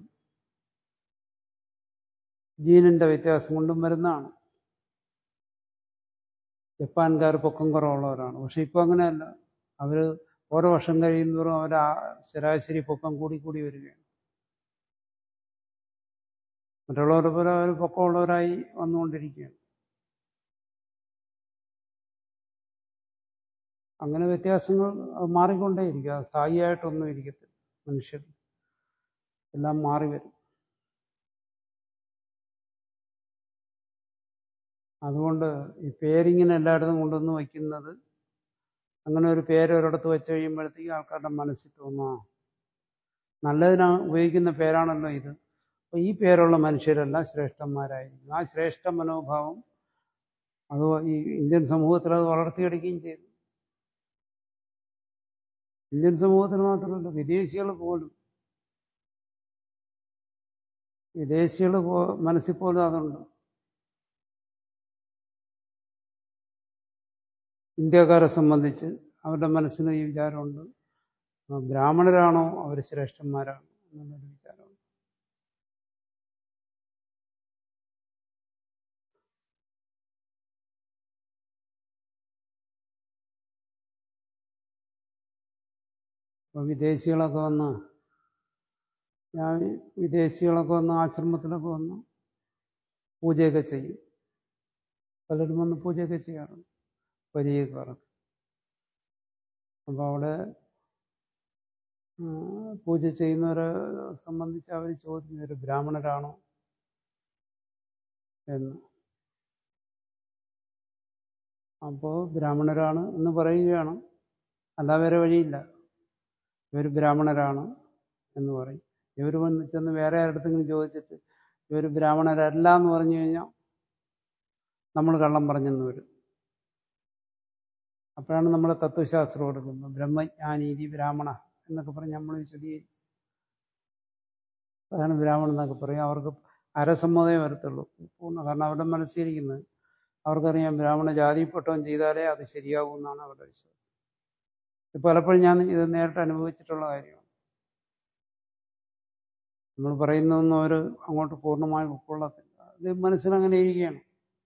ജീനിന്റെ വ്യത്യാസം കൊണ്ടും വരുന്നതാണ് ജപ്പാൻകാർ പൊക്കം കുറവുള്ളവരാണ് പക്ഷെ ഇപ്പൊ അങ്ങനെയല്ല അവര് ഓരോ വർഷം കഴിയുന്നതോറും അവർ ശരാശരി പൊക്കം കൂടി കൂടി വരികയാണ് മറ്റുള്ളവരെ പോലെ അവർ പൊക്കമുള്ളവരായി വന്നുകൊണ്ടിരിക്കുകയാണ് അങ്ങനെ വ്യത്യാസങ്ങൾ മാറിക്കൊണ്ടേയിരിക്കും അത് സ്ഥായിയായിട്ടൊന്നും ഇരിക്കത്തില്ല മനുഷ്യർ എല്ലാം മാറി വരും അതുകൊണ്ട് ഈ പേരിങ്ങനെ എല്ലായിടത്തും കൊണ്ടുവന്ന് വയ്ക്കുന്നത് അങ്ങനെ ഒരു പേര് ഒരിടത്ത് വെച്ച് കഴിയുമ്പോഴത്തേക്ക് ആൾക്കാരുടെ മനസ്സിൽ തോന്നുക നല്ലതിനാ ഉപയോഗിക്കുന്ന പേരാണല്ലോ ഇത് അപ്പൊ ഈ പേരുള്ള മനുഷ്യരെല്ലാം ശ്രേഷ്ഠന്മാരായിരിക്കും ആ ശ്രേഷ്ഠ മനോഭാവം അത് ഈ ഇന്ത്യൻ സമൂഹത്തിൽ അത് വളർത്തിയെടുക്കുകയും ചെയ്തു ഇന്ത്യൻ സമൂഹത്തിൽ മാത്രമല്ല വിദേശികൾ പോലും വിദേശികൾ പോ മനസ്സിൽ പോലും അതുണ്ട് ഇന്ത്യക്കാരെ സംബന്ധിച്ച് അവരുടെ മനസ്സിന് ഈ വിചാരമുണ്ട് ബ്രാഹ്മണരാണോ അവർ ശ്രേഷ്ഠന്മാരാണോ എന്നുള്ളൊരു വിചാരമുണ്ട് അപ്പൊ വിദേശികളൊക്കെ വന്ന് ഞാൻ വിദേശികളൊക്കെ വന്ന് ആശ്രമത്തിലൊക്കെ വന്ന് പൂജയൊക്കെ ചെയ്യും പലരും വന്ന് പൂജയൊക്കെ ചെയ്യാറുണ്ട് പരിചയക്കാറൊക്കെ അപ്പോൾ അവിടെ പൂജ ചെയ്യുന്നവരെ സംബന്ധിച്ച് അവർ ചോദിക്കും ഒരു ബ്രാഹ്മണരാണോ എന്ന് അപ്പോൾ ബ്രാഹ്മണരാണ് എന്ന് പറയുകയാണ് അല്ല വേറെ വഴിയില്ല ഇവർ ബ്രാഹ്മണരാണ് എന്ന് പറയും ഇവർ വന്ന് ചെന്ന് വേറെ ആരുടെങ്കിലും ചോദിച്ചിട്ട് ഇവർ ബ്രാഹ്മണരല്ല എന്ന് പറഞ്ഞു കഴിഞ്ഞാൽ നമ്മൾ കള്ളം പറഞ്ഞെന്ന് വരും അപ്പോഴാണ് നമ്മളെ തത്വശാസ്ത്രം എടുക്കുന്നത് ബ്രഹ്മജ്ഞാനീതി ബ്രാഹ്മണ എന്നൊക്കെ പറഞ്ഞ് നമ്മൾ വിശദീകരിക്കും അതാണ് ബ്രാഹ്മണൻ എന്നൊക്കെ പറയും അവർക്ക് അരസമ്മതമേ വരത്തുള്ളൂ പൂർണ്ണ കാരണം അവരുടെ മനസ്സിലിരിക്കുന്നത് അവർക്കറിയാം ബ്രാഹ്മണ ജാതിപ്പെട്ടവൻ ചെയ്താലേ അത് ശരിയാവൂ എന്നാണ് അവരുടെ വിശ്വാസം ഇത് പലപ്പോഴും ഞാൻ ഇത് നേരിട്ട് അനുഭവിച്ചിട്ടുള്ള കാര്യമാണ് നമ്മൾ പറയുന്നതൊന്നും അവർ അങ്ങോട്ട് പൂർണ്ണമായി ഉൾക്കൊള്ളത്തില്ല അത് മനസ്സിലങ്ങനെ ഇരിക്കുകയാണ്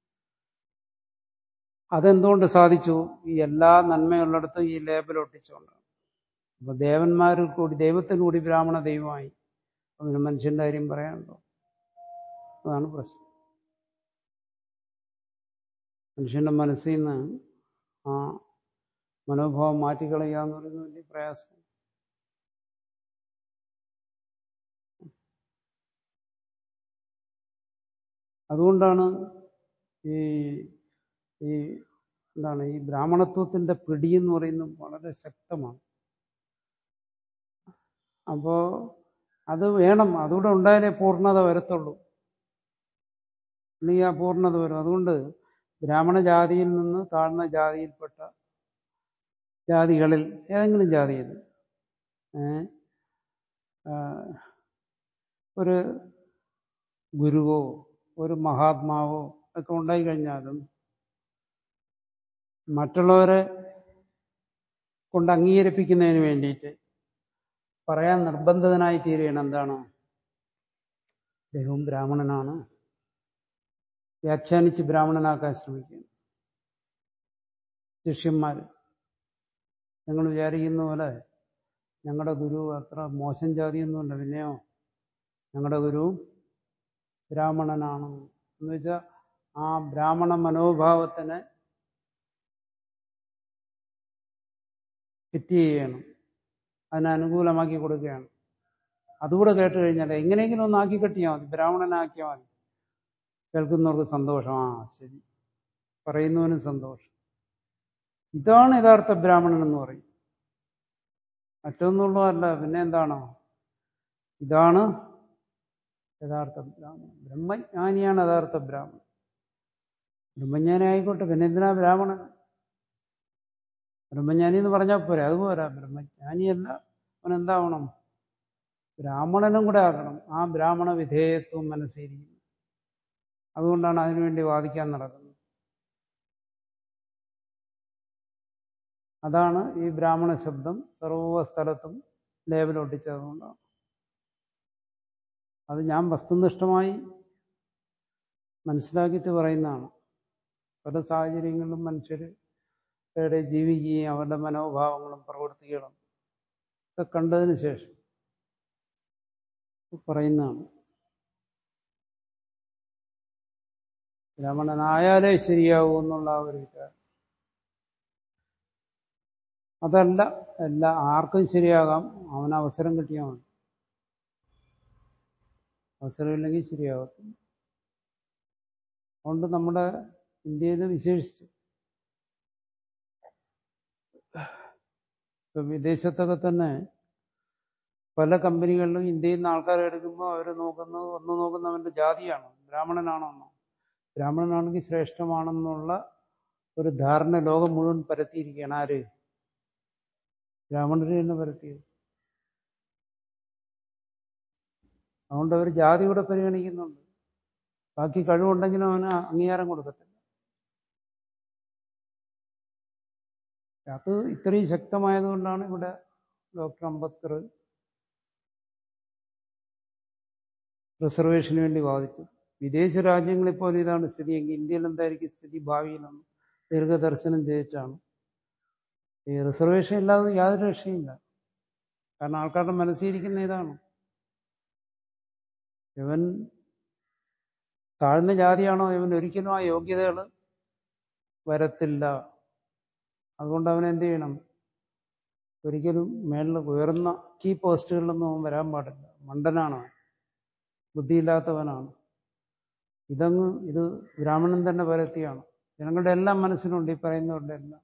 അതെന്തുകൊണ്ട് സാധിച്ചു ഈ എല്ലാ നന്മയുള്ളിടത്തും ഈ ലേബൽ ഒട്ടിച്ചുകൊണ്ടാണ് അപ്പൊ ദേവന്മാരിൽ കൂടി ദൈവത്തിന് കൂടി ബ്രാഹ്മണ ദൈവമായി അതിന് മനുഷ്യന്റെ കാര്യം പറയാനുണ്ടോ അതാണ് പ്രശ്നം മനുഷ്യന്റെ മനസ്സിൽ നിന്ന് ആ മനോഭാവം മാറ്റിക്കളയുക എന്ന് പറയുന്നത് വലിയ പ്രയാസം അതുകൊണ്ടാണ് ഈ ഈ എന്താണ് ഈ ബ്രാഹ്മണത്വത്തിന്റെ പിടി എന്ന് പറയുന്നത് വളരെ ശക്തമാണ് അപ്പോ അത് വേണം അതുകൂടെ ഉണ്ടായാലേ പൂർണ്ണത വരത്തുള്ളൂ അല്ലെങ്കിൽ ആ പൂർണ്ണത വരും അതുകൊണ്ട് ബ്രാഹ്മണ ജാതിയിൽ നിന്ന് താഴ്ന്ന ജാതിയിൽപ്പെട്ട ജാതികളിൽ ഏതെങ്കിലും ജാതിയിൽ ഒരു ഗുരുവോ ഒരു മഹാത്മാവോ ഒക്കെ ഉണ്ടായി കഴിഞ്ഞാലും മറ്റുള്ളവരെ കൊണ്ട് അംഗീകരിപ്പിക്കുന്നതിന് വേണ്ടിയിട്ട് പറയാൻ നിർബന്ധിതനായി തീരുകയാണ് എന്താണ് ദൈവം ബ്രാഹ്മണനാണ് വ്യാഖ്യാനിച്ച് ബ്രാഹ്മണനാക്കാൻ ശ്രമിക്കുകയാണ് ശിഷ്യന്മാർ നിങ്ങൾ വിചാരിക്കുന്ന പോലെ ഞങ്ങളുടെ ഗുരു അത്ര മോശം ജാതിയൊന്നുമല്ല പിന്നെയോ ഞങ്ങളുടെ ഗുരു ബ്രാഹ്മണനാണ് എന്ന് വെച്ചാൽ ആ ബ്രാഹ്മണ മനോഭാവത്തിനെ ഫിറ്റ് ചെയ്യണം അതിനെ അനുകൂലമാക്കി കൊടുക്കുകയാണ് അതുകൂടെ കേട്ട് കഴിഞ്ഞാൽ എങ്ങനെയെങ്കിലും ഒന്ന് ആക്കി കെട്ടിയാൽ മതി ബ്രാഹ്മണനാക്കിയാൽ മതി കേൾക്കുന്നവർക്ക് സന്തോഷം ആ ശരി പറയുന്നവനും സന്തോഷം ഇതാണ് യഥാർത്ഥ ബ്രാഹ്മണൻ എന്ന് പറയും മറ്റൊന്നുള്ളതല്ല പിന്നെ എന്താണ് ഇതാണ് യഥാർത്ഥ ബ്രാഹ്മണൻ ബ്രഹ്മജ്ഞാനിയാണ് യഥാർത്ഥ ബ്രാഹ്മണൻ ബ്രഹ്മജ്ഞാനി ആയിക്കോട്ടെ പിന്നെ എന്തിനാ ബ്രാഹ്മണൻ ബ്രഹ്മജ്ഞാനി എന്ന് പറഞ്ഞാൽ പോരെ അതുപോരാ ബ്രഹ്മജ്ഞാനിയല്ല അവൻ എന്താവണം ബ്രാഹ്മണനും കൂടെ ആക്കണം ആ ബ്രാഹ്മണ വിധേയത്വം മനസ്സിരിക്കുന്നു അതുകൊണ്ടാണ് അതിനുവേണ്ടി വാദിക്കാൻ നടക്കുന്നത് അതാണ് ഈ ബ്രാഹ്മണ ശബ്ദം സർവ സ്ഥലത്തും ലേബലൊട്ടിച്ചതുകൊണ്ടാണ് അത് ഞാൻ വസ്തുനിഷ്ഠമായി മനസ്സിലാക്കിയിട്ട് പറയുന്നതാണ് പല സാഹചര്യങ്ങളിലും മനുഷ്യർ അവരുടെ ജീവിക്കുകയും അവരുടെ മനോഭാവങ്ങളും പ്രവൃത്തികളും ഒക്കെ കണ്ടതിന് ശേഷം പറയുന്നതാണ് ബ്രാഹ്മണനായാലേ ശരിയാവൂ എന്നുള്ള ആ ഒരു വിചാരം അതല്ല എല്ലാ ആർക്കും ശരിയാകാം അവന് അവസരം കിട്ടിയാൽ മതി അവസരമില്ലെങ്കിൽ ശരിയാകത്തില്ല അതുകൊണ്ട് നമ്മുടെ ഇന്ത്യയിൽ വിശേഷിച്ച് ഇപ്പൊ വിദേശത്തൊക്കെ തന്നെ പല കമ്പനികളിലും ഇന്ത്യയിൽ നിന്ന് ആൾക്കാരെ എടുക്കുമ്പോൾ അവർ നോക്കുന്നത് ഒന്ന് നോക്കുന്നവന്റെ ജാതിയാണ് ബ്രാഹ്മണനാണോന്നോ ബ്രാഹ്മണനാണെങ്കിൽ ശ്രേഷ്ഠമാണെന്നുള്ള ഒരു ധാരണ ലോകം മുഴുവൻ പരത്തിയിരിക്കുകയാണ് ആര് ബ്രാഹ്മണര് തന്നെ പരത്തിയത് അതുകൊണ്ട് അവർ ജാതി കൂടെ പരിഗണിക്കുന്നുണ്ട് ബാക്കി കഴിവുണ്ടെങ്കിലും അവന് അംഗീകാരം കൊടുക്കത്തില്ല അത് ഇത്രയും ശക്തമായതുകൊണ്ടാണ് ഇവിടെ ഡോക്ടർ അംബേദ്കർ റിസർവേഷന് വേണ്ടി വാദിച്ചത് വിദേശ രാജ്യങ്ങളിൽ പോലും ഇതാണ് സ്ഥിതി എങ്കിൽ ഇന്ത്യയിൽ എന്തായിരിക്കും സ്ഥിതി ഭാവിയിലെന്ന് ദീർഘദർശനം ചെയ്തിട്ടാണ് ഈ റിസർവേഷൻ ഇല്ലാതെ യാതൊരു രക്ഷയില്ല കാരണം ആൾക്കാരുടെ മനസ്സിരിക്കുന്ന ഇതാണ് ഇവൻ താഴ്ന്ന ജാതിയാണോ ഇവൻ ഒരിക്കലും ആ യോഗ്യതകൾ വരത്തില്ല അതുകൊണ്ട് അവൻ എന്ത് ചെയ്യണം ഒരിക്കലും മേളിൽ ഉയർന്ന കീ പോസ്റ്റുകളിലൊന്നും അവൻ വരാൻ പാടില്ല മണ്ടനാണ് അവൻ ബുദ്ധിയില്ലാത്തവനാണ് ഇതങ്ങ് ഇത് ബ്രാഹ്മണൻ തന്നെ പരത്തിയാണ് ജനങ്ങളുടെ എല്ലാം മനസ്സിലുണ്ട് ഈ പറയുന്നവരുടെ എല്ലാം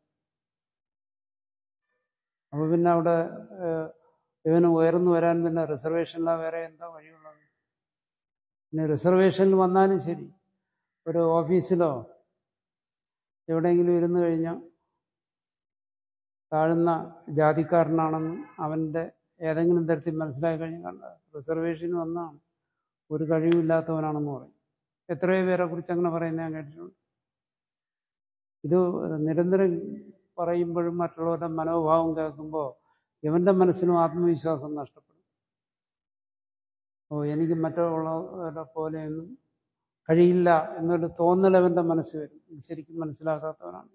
അപ്പൊ പിന്നെ അവിടെ ഇവന് ഉയർന്നു വരാൻ പിന്നെ റിസർവേഷനിലാ വേറെ എന്താ വഴിയുള്ളത് പിന്നെ റിസർവേഷനിൽ വന്നാലും ശരി ഒരു ഓഫീസിലോ എവിടെയെങ്കിലും ഇരുന്ന് കഴിഞ്ഞാൽ താഴ്ന്ന ജാതിക്കാരനാണെന്ന് അവന്റെ ഏതെങ്കിലും തരത്തിൽ മനസ്സിലാക്കി കഴിഞ്ഞാൽ കണ്ട റിസർവേഷന് വന്നാണ് ഒരു കഴിവില്ലാത്തവനാണെന്ന് പറയും എത്രയോ പേരെ കുറിച്ച് അങ്ങനെ പറയുന്നത് ഞാൻ കേട്ടിട്ടുണ്ട് ഇത് നിരന്തരം പറയുമ്പോഴും മറ്റുള്ളവരുടെ മനോഭാവം കേൾക്കുമ്പോൾ ഇവന്റെ മനസ്സിനും ആത്മവിശ്വാസം നഷ്ടപ്പെടും ഓ എനിക്ക് മറ്റുള്ളവരുടെ പോലെയൊന്നും കഴിയില്ല എന്നൊരു തോന്നൽ അവന്റെ മനസ്സ് വരും ഇത് ശരിക്കും മനസ്സിലാക്കാത്തവനാണ്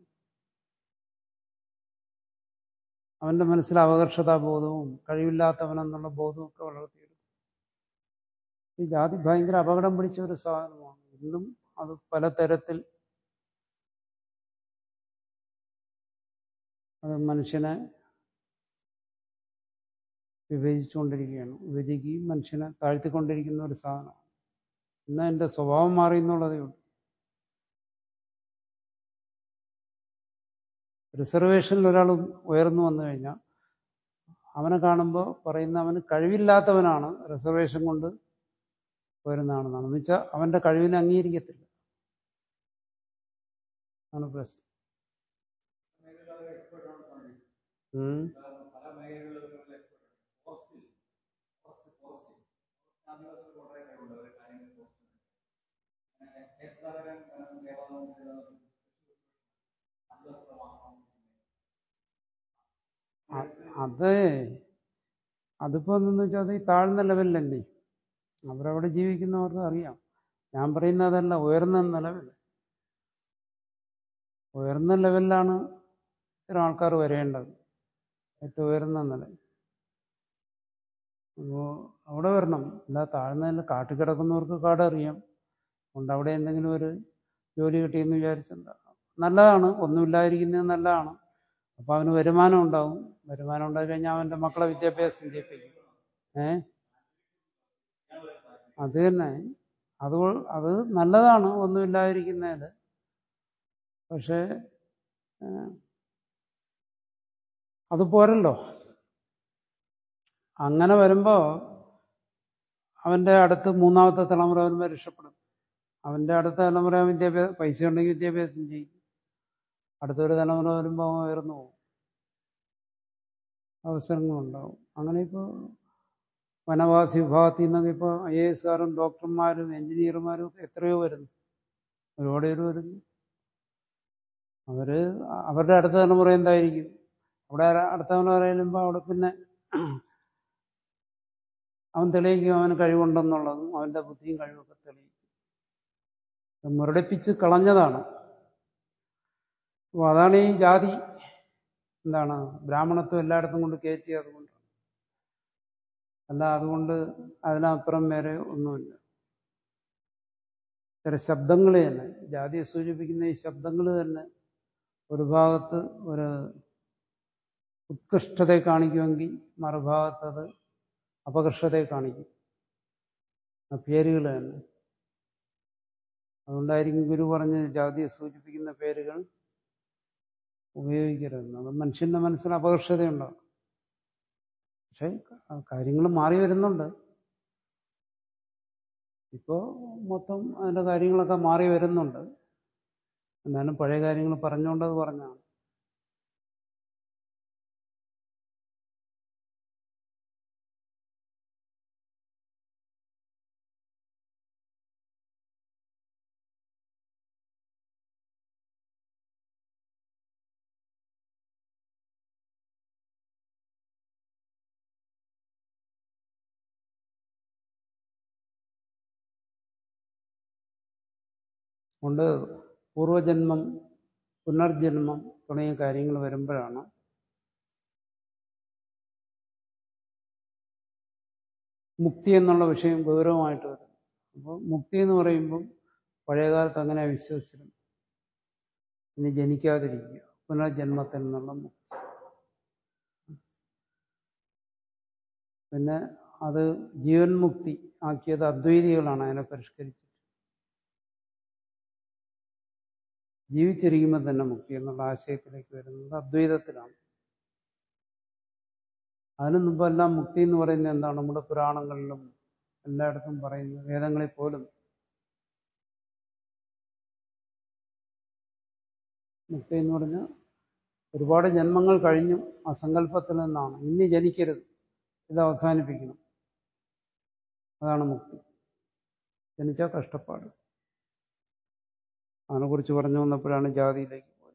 അവന്റെ മനസ്സിൽ അപകർഷതാബോധവും കഴിവില്ലാത്തവനെന്നുള്ള ബോധവും ഒക്കെ വളർത്തിയെടുക്കും ഈ ജാതി ഭയങ്കര അപകടം പിടിച്ച ഒരു സാധനമാണ് ഇന്നും അത് പലതരത്തിൽ അത് മനുഷ്യനെ വിഭജിച്ചുകൊണ്ടിരിക്കുകയാണ് വിഭജിക്കുകയും മനുഷ്യനെ താഴ്ത്തിക്കൊണ്ടിരിക്കുന്ന ഒരു സാധനമാണ് എന്നാൽ എൻ്റെ സ്വഭാവം മാറി എന്നുള്ളതേ ഉള്ളൂ റിസർവേഷനിൽ ഒരാൾ ഉയർന്നു വന്നു കഴിഞ്ഞാൽ അവനെ കാണുമ്പോൾ പറയുന്ന അവന് കഴിവില്ലാത്തവനാണ് റിസർവേഷൻ കൊണ്ട് ഉയരുന്നതാണെന്നാണ് എന്ന് വെച്ചാൽ അവന്റെ കഴിവിനെ അംഗീകരിക്കത്തില്ല ആണ് പ്രശ്നം ഉം. അ- അത് അതിപ്പോ എന്തെന്ന് വെച്ചാൽ അത് ഈ താഴ്ന്ന ലെവലിലല്ലേ അവരവിടെ ജീവിക്കുന്നവർക്ക് അറിയാം ഞാൻ പറയുന്ന അതല്ല ഉയർന്ന നിലവിൽ ഉയർന്ന ലെവലിലാണ് ഇത്തരം ആൾക്കാർ വരേണ്ടത് ഏറ്റവും ഉയർന്ന നില അപ്പോൾ അവിടെ വരണം അല്ല താഴ്ന്ന നില കാട്ടിൽ കിടക്കുന്നവർക്ക് കാട് അറിയാം അതുകൊണ്ട് അവിടെ എന്തെങ്കിലും ഒരു ജോലി കിട്ടിയെന്ന് വിചാരിച്ചെന്താ നല്ലതാണ് ഒന്നുമില്ലാതിരിക്കുന്നത് നല്ലതാണ് അപ്പോൾ അവന് വരുമാനം ഉണ്ടാവും വരുമാനം ഉണ്ടായി കഴിഞ്ഞാൽ അവൻ്റെ മക്കളെ വിദ്യാഭ്യാസം ചെയ്യിപ്പിക്കും ഏ അത് തന്നെ അത് അത് നല്ലതാണ് ഒന്നുമില്ലാതിരിക്കുന്നതിൽ പക്ഷേ ഏഹ്, അത് പോരല്ലോ അങ്ങനെ വരുമ്പോ അവന്റെ അടുത്ത് മൂന്നാമത്തെ തലമുറ വരുമ്പോൾ രക്ഷപ്പെടും അവന്റെ അടുത്ത തലമുറ വിദ്യാഭ്യാസം പൈസ ഉണ്ടെങ്കിൽ വിദ്യാഭ്യാസം ചെയ്യും അടുത്തൊരു തലമുറ വരുമ്പോൾ അവൻ ഉയർന്നു പോകും അവസരങ്ങളുണ്ടാവും അങ്ങനെ ഇപ്പോൾ വനവാസി വിഭാഗത്തിൽ നിന്നൊക്കെ ഇപ്പോൾ ഐ എ എസുകാരും ഡോക്ടർമാരും എഞ്ചിനീയർമാരും ഒക്കെ എത്രയോ വരുന്നു ഒരുപാട് പേര് വരുന്നു അവര് അവരുടെ അടുത്ത തലമുറ എന്തായിരിക്കും അവിടെ അടുത്ത തലമുറ പറയുമ്പോൾ അവിടെ പിന്നെ അവൻ തെളിയിക്കും അവന് കഴിവുണ്ടെന്നുള്ളതും അവന്റെ ബുദ്ധിയും കഴിവൊക്കെ തെളിയിക്കും ഇത് മുരടിപ്പിച്ച് കളഞ്ഞതാണ് അപ്പോൾ അതാണ് ഈ ജാതി എന്താണ് ബ്രാഹ്മണത്വം എല്ലായിടത്തും കൊണ്ട് കയറ്റി അതുകൊണ്ട് അല്ല അതുകൊണ്ട് അതിനപ്പുറം വേറെ ഒന്നുമില്ല ചില ശബ്ദങ്ങൾ തന്നെ ജാതിയെ സൂചിപ്പിക്കുന്ന ഈ ശബ്ദങ്ങൾ തന്നെ ഒരു ഭാഗത്ത് ഒരു ഉത്കൃഷ്ടതയെ കാണിക്കുമെങ്കിൽ മറുഭാഗത്ത് അത് അപകർഷതയെ കാണിക്കും ആ പേരുകൾ തന്നെ അതുകൊണ്ടായിരിക്കും ഗുരു പറഞ്ഞ് ജാതിയെ സൂചിപ്പിക്കുന്ന പേരുകൾ ഉപയോഗിക്കരുതെന്ന് അത് മനുഷ്യന്റെ മനസ്സിന് അപകർഷതയുണ്ടാകും പക്ഷെ കാര്യങ്ങൾ മാറി വരുന്നുണ്ട് ഇപ്പോ മൊത്തം അതിന്റെ കാര്യങ്ങളൊക്കെ മാറി വരുന്നുണ്ട് എന്നാലും പഴയ കാര്യങ്ങൾ പറഞ്ഞുകൊണ്ട് അത് പറഞ്ഞാണ് കൊണ്ട് പൂർവജന്മം പുനർജന്മം തുടങ്ങിയ കാര്യങ്ങൾ വരുമ്പോഴാണ് മുക്തി എന്നുള്ള വിഷയം ഗൗരവമായിട്ട് വരും അപ്പോൾ മുക്തി എന്ന് പറയുമ്പം പഴയകാലത്ത് അങ്ങനെ വിശ്വസിച്ചിരുന്നു ഇനി ജനിക്കാതിരിക്കുക പുനർജന്മത്തിൽ നിന്നുള്ള മുക്തി പിന്നെ അത് ജീവൻ മുക്തി ആക്കിയത് അദ്വൈതികളാണ് അതിനെ പരിഷ്കരിച്ചത് ജീവിച്ചിരിക്കുമ്പോൾ തന്നെ മുക്തി എന്നുള്ള ആശയത്തിലേക്ക് വരുന്നത് അദ്വൈതത്തിലാണ് അതിനു മുമ്പെല്ലാം മുക്തി എന്ന് പറയുന്നത് എന്താണ് നമ്മുടെ പുരാണങ്ങളിലും എല്ലായിടത്തും പറയുന്നത് വേദങ്ങളിൽ പോലും മുക്തി എന്ന് പറഞ്ഞാൽ ഒരുപാട് ജന്മങ്ങൾ കഴിഞ്ഞു ആ സങ്കല്പത്തിൽ നിന്നാണ് ഇനി ജനിക്കരുത് ഇത് അവസാനിപ്പിക്കണം അതാണ് മുക്തി ജനിച്ചാൽ കഷ്ടപ്പാട് അതിനെക്കുറിച്ച് പറഞ്ഞു വന്നപ്പോഴാണ് ജാതിയിലേക്ക് പോയത്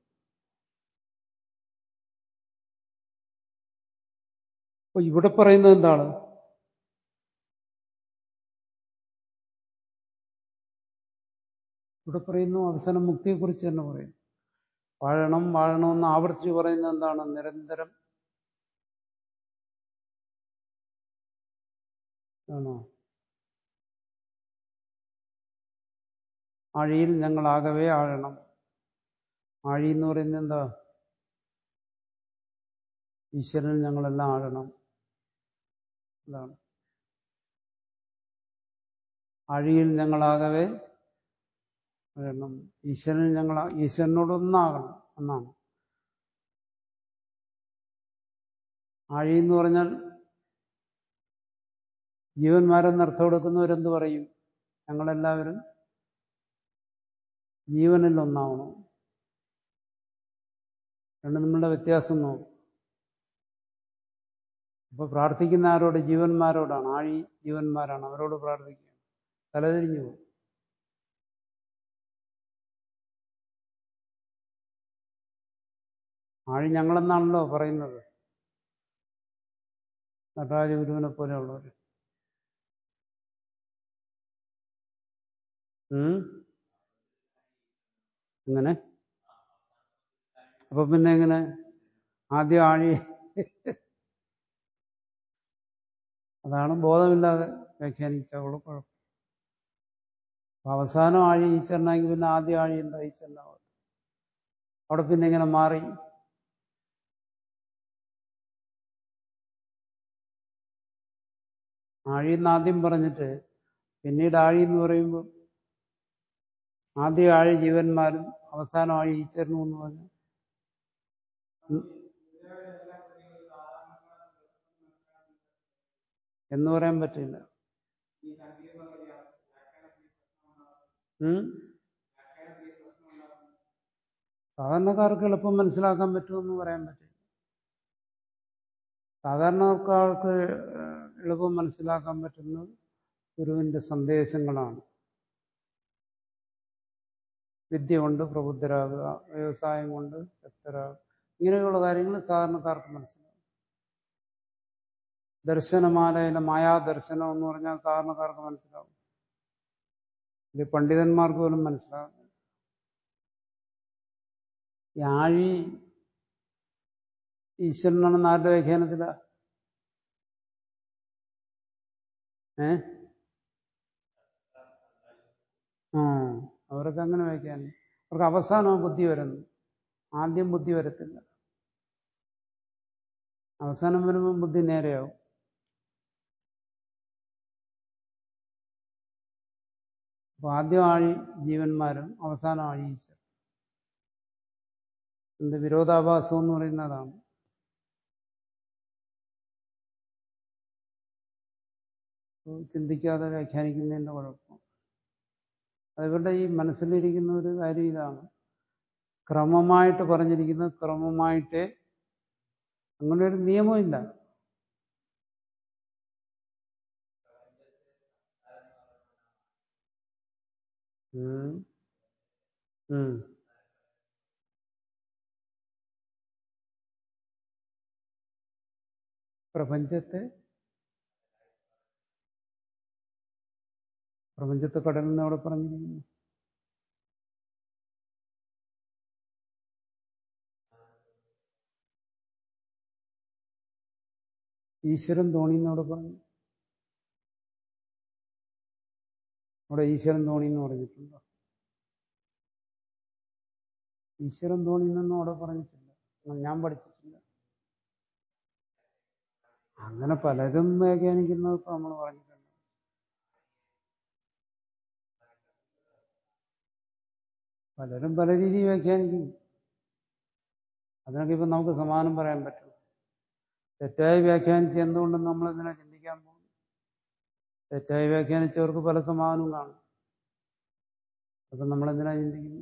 അപ്പൊ ഇവിടെ പറയുന്നത് എന്താണ് ഇവിടെ പറയുന്നു അവസാനം മുക്തിയെക്കുറിച്ച് തന്നെ പറയുന്നു വാഴണം വാഴണമെന്ന് ആവർത്തിച്ച് പറയുന്നത് എന്താണ് നിരന്തരം ആണോ ആഴിയിൽ ഞങ്ങളാകവേ ആഴണം ആഴി എന്ന് പറയുന്നത് എന്താ ഈശ്വരനിൽ ഞങ്ങളെല്ലാം ആഴണം അതാണ് ആഴിയിൽ ഞങ്ങളാകവേ ആഴണം ഈശ്വരൻ ഞങ്ങൾ ഈശ്വരനോടൊന്നാകണം എന്നാണ് ആഴി എന്ന് പറഞ്ഞാൽ ജീവന്മാരെന്ന് അർത്ഥം കൊടുക്കുന്നവരെന്ത് പറയും ഞങ്ങളെല്ലാവരും ജീവനിൽ ഒന്നാവണം രണ്ട് നമ്മളുടെ വ്യത്യാസം നോക്കും അപ്പൊ പ്രാർത്ഥിക്കുന്ന ആരോട് ജീവന്മാരോടാണ് ആഴി ജീവന്മാരാണ് അവരോട് പ്രാർത്ഥിക്കുക തലതിരിഞ്ഞു പോകും ആഴി ഞങ്ങളെന്നാണല്ലോ പറയുന്നത് നടരാജ ഗുരുവിനെ പോലെയുള്ളവർ എങ്ങനെ അപ്പൊ പിന്നെ എങ്ങനെ ആദ്യം ആഴി അതാണ് ബോധമില്ലാതെ വ്യാഖ്യാനിച്ചുള്ള കുഴപ്പം അപ്പൊ അവസാനം ആഴി ഈശ്വരനാണെങ്കിൽ പിന്നെ ആദ്യം ആഴി എന്താ ഈശ്വരനാവും അവിടെ പിന്നെ എങ്ങനെ മാറി ആഴി എന്ന് ആദ്യം പറഞ്ഞിട്ട് പിന്നീട് ആഴി എന്ന് പറയുമ്പോൾ ആദ്യം ആഴി ജീവന്മാരും അവസാനം ആഴി ഈശ്വരനും എന്ന് പറഞ്ഞു എന്ന് പറയാൻ പറ്റില്ല സാധാരണക്കാർക്ക് എളുപ്പം മനസ്സിലാക്കാൻ പറ്റുമെന്ന് പറയാൻ പറ്റില്ല സാധാരണക്കാർക്ക് എളുപ്പം മനസ്സിലാക്കാൻ പറ്റുന്നത് ഗുരുവിന്റെ സന്ദേശങ്ങളാണ് വിദ്യ കൊണ്ട് പ്രബുദ്ധരാകുക വ്യവസായം കൊണ്ട് ശക്തരാകുക ഇങ്ങനെയുള്ള കാര്യങ്ങൾ സാധാരണക്കാർക്ക് മനസ്സിലാകും ദർശനമാലയിലെ മായാദർശനം എന്ന് പറഞ്ഞാൽ സാധാരണക്കാർക്ക് മനസ്സിലാവും ഇത് പണ്ഡിതന്മാർക്ക് പോലും മനസ്സിലാകും ഈ ആഴി ഈശ്വരനാണെന്ന് ആരുടെ വ്യാഖ്യാനത്തില ഏ ആ അവർക്ക് അങ്ങനെ വ്യാഖ്യാനം അവർക്ക് അവസാനം ബുദ്ധി വരുന്നു ആദ്യം ബുദ്ധി വരത്തില്ല അവസാനം വരുമ്പോൾ ബുദ്ധി നേരെയാവും അപ്പൊ ആദ്യം ആഴി ജീവന്മാരും അവസാനം ആഴി ഈശ്വരൻ എന്ത് വിരോധാഭാസം എന്ന് പറയുന്നതാണ് ചിന്തിക്കാതെ വ്യാഖ്യാനിക്കുന്നതിന്റെ കുഴപ്പം അതിവരുടെ ഈ മനസ്സിലിരിക്കുന്ന ഒരു കാര്യം ഇതാണ് ക്രമമായിട്ട് പറഞ്ഞിരിക്കുന്നത് ക്രമമായിട്ട് അങ്ങനെ ഒരു നിയമമില്ല ഉം. ഉം. പ്രപഞ്ചത്തെ പ്രപഞ്ചത്തെ കടലിൽ നിന്ന് അവിടെ പറഞ്ഞിരിക്കുന്നു ഈശ്വരൻ തോണി എന്നവിടെ പറഞ്ഞു അവിടെ ഈശ്വരൻ തോണി എന്ന് പറഞ്ഞിട്ടുണ്ടോ ഈശ്വരൻ തോണി എന്നൊന്നും അവിടെ പറഞ്ഞിട്ടില്ല ഞാൻ പഠിച്ചിട്ടില്ല അങ്ങനെ പലരും വ്യാഖ്യാനിക്കുന്നത് ഇപ്പൊ നമ്മൾ പറഞ്ഞിട്ടുണ്ട് പലരും പല രീതിയിൽ വ്യാഖ്യാനിക്കുന്നു അതിനൊക്കെ ഇപ്പൊ നമുക്ക് സമാനം പറയാൻ പറ്റും തെറ്റായി വ്യാഖ്യാനിച്ച് എന്തുകൊണ്ടെന്ന് നമ്മൾ ഇതിനെ ചിന്തിക്കാൻ പോകും തെറ്റായി വ്യാഖ്യാനിച്ചവർക്ക് പല സമാനവും കാണും അപ്പൊ നമ്മളെന്തിനാ ചിന്തിക്കുന്നു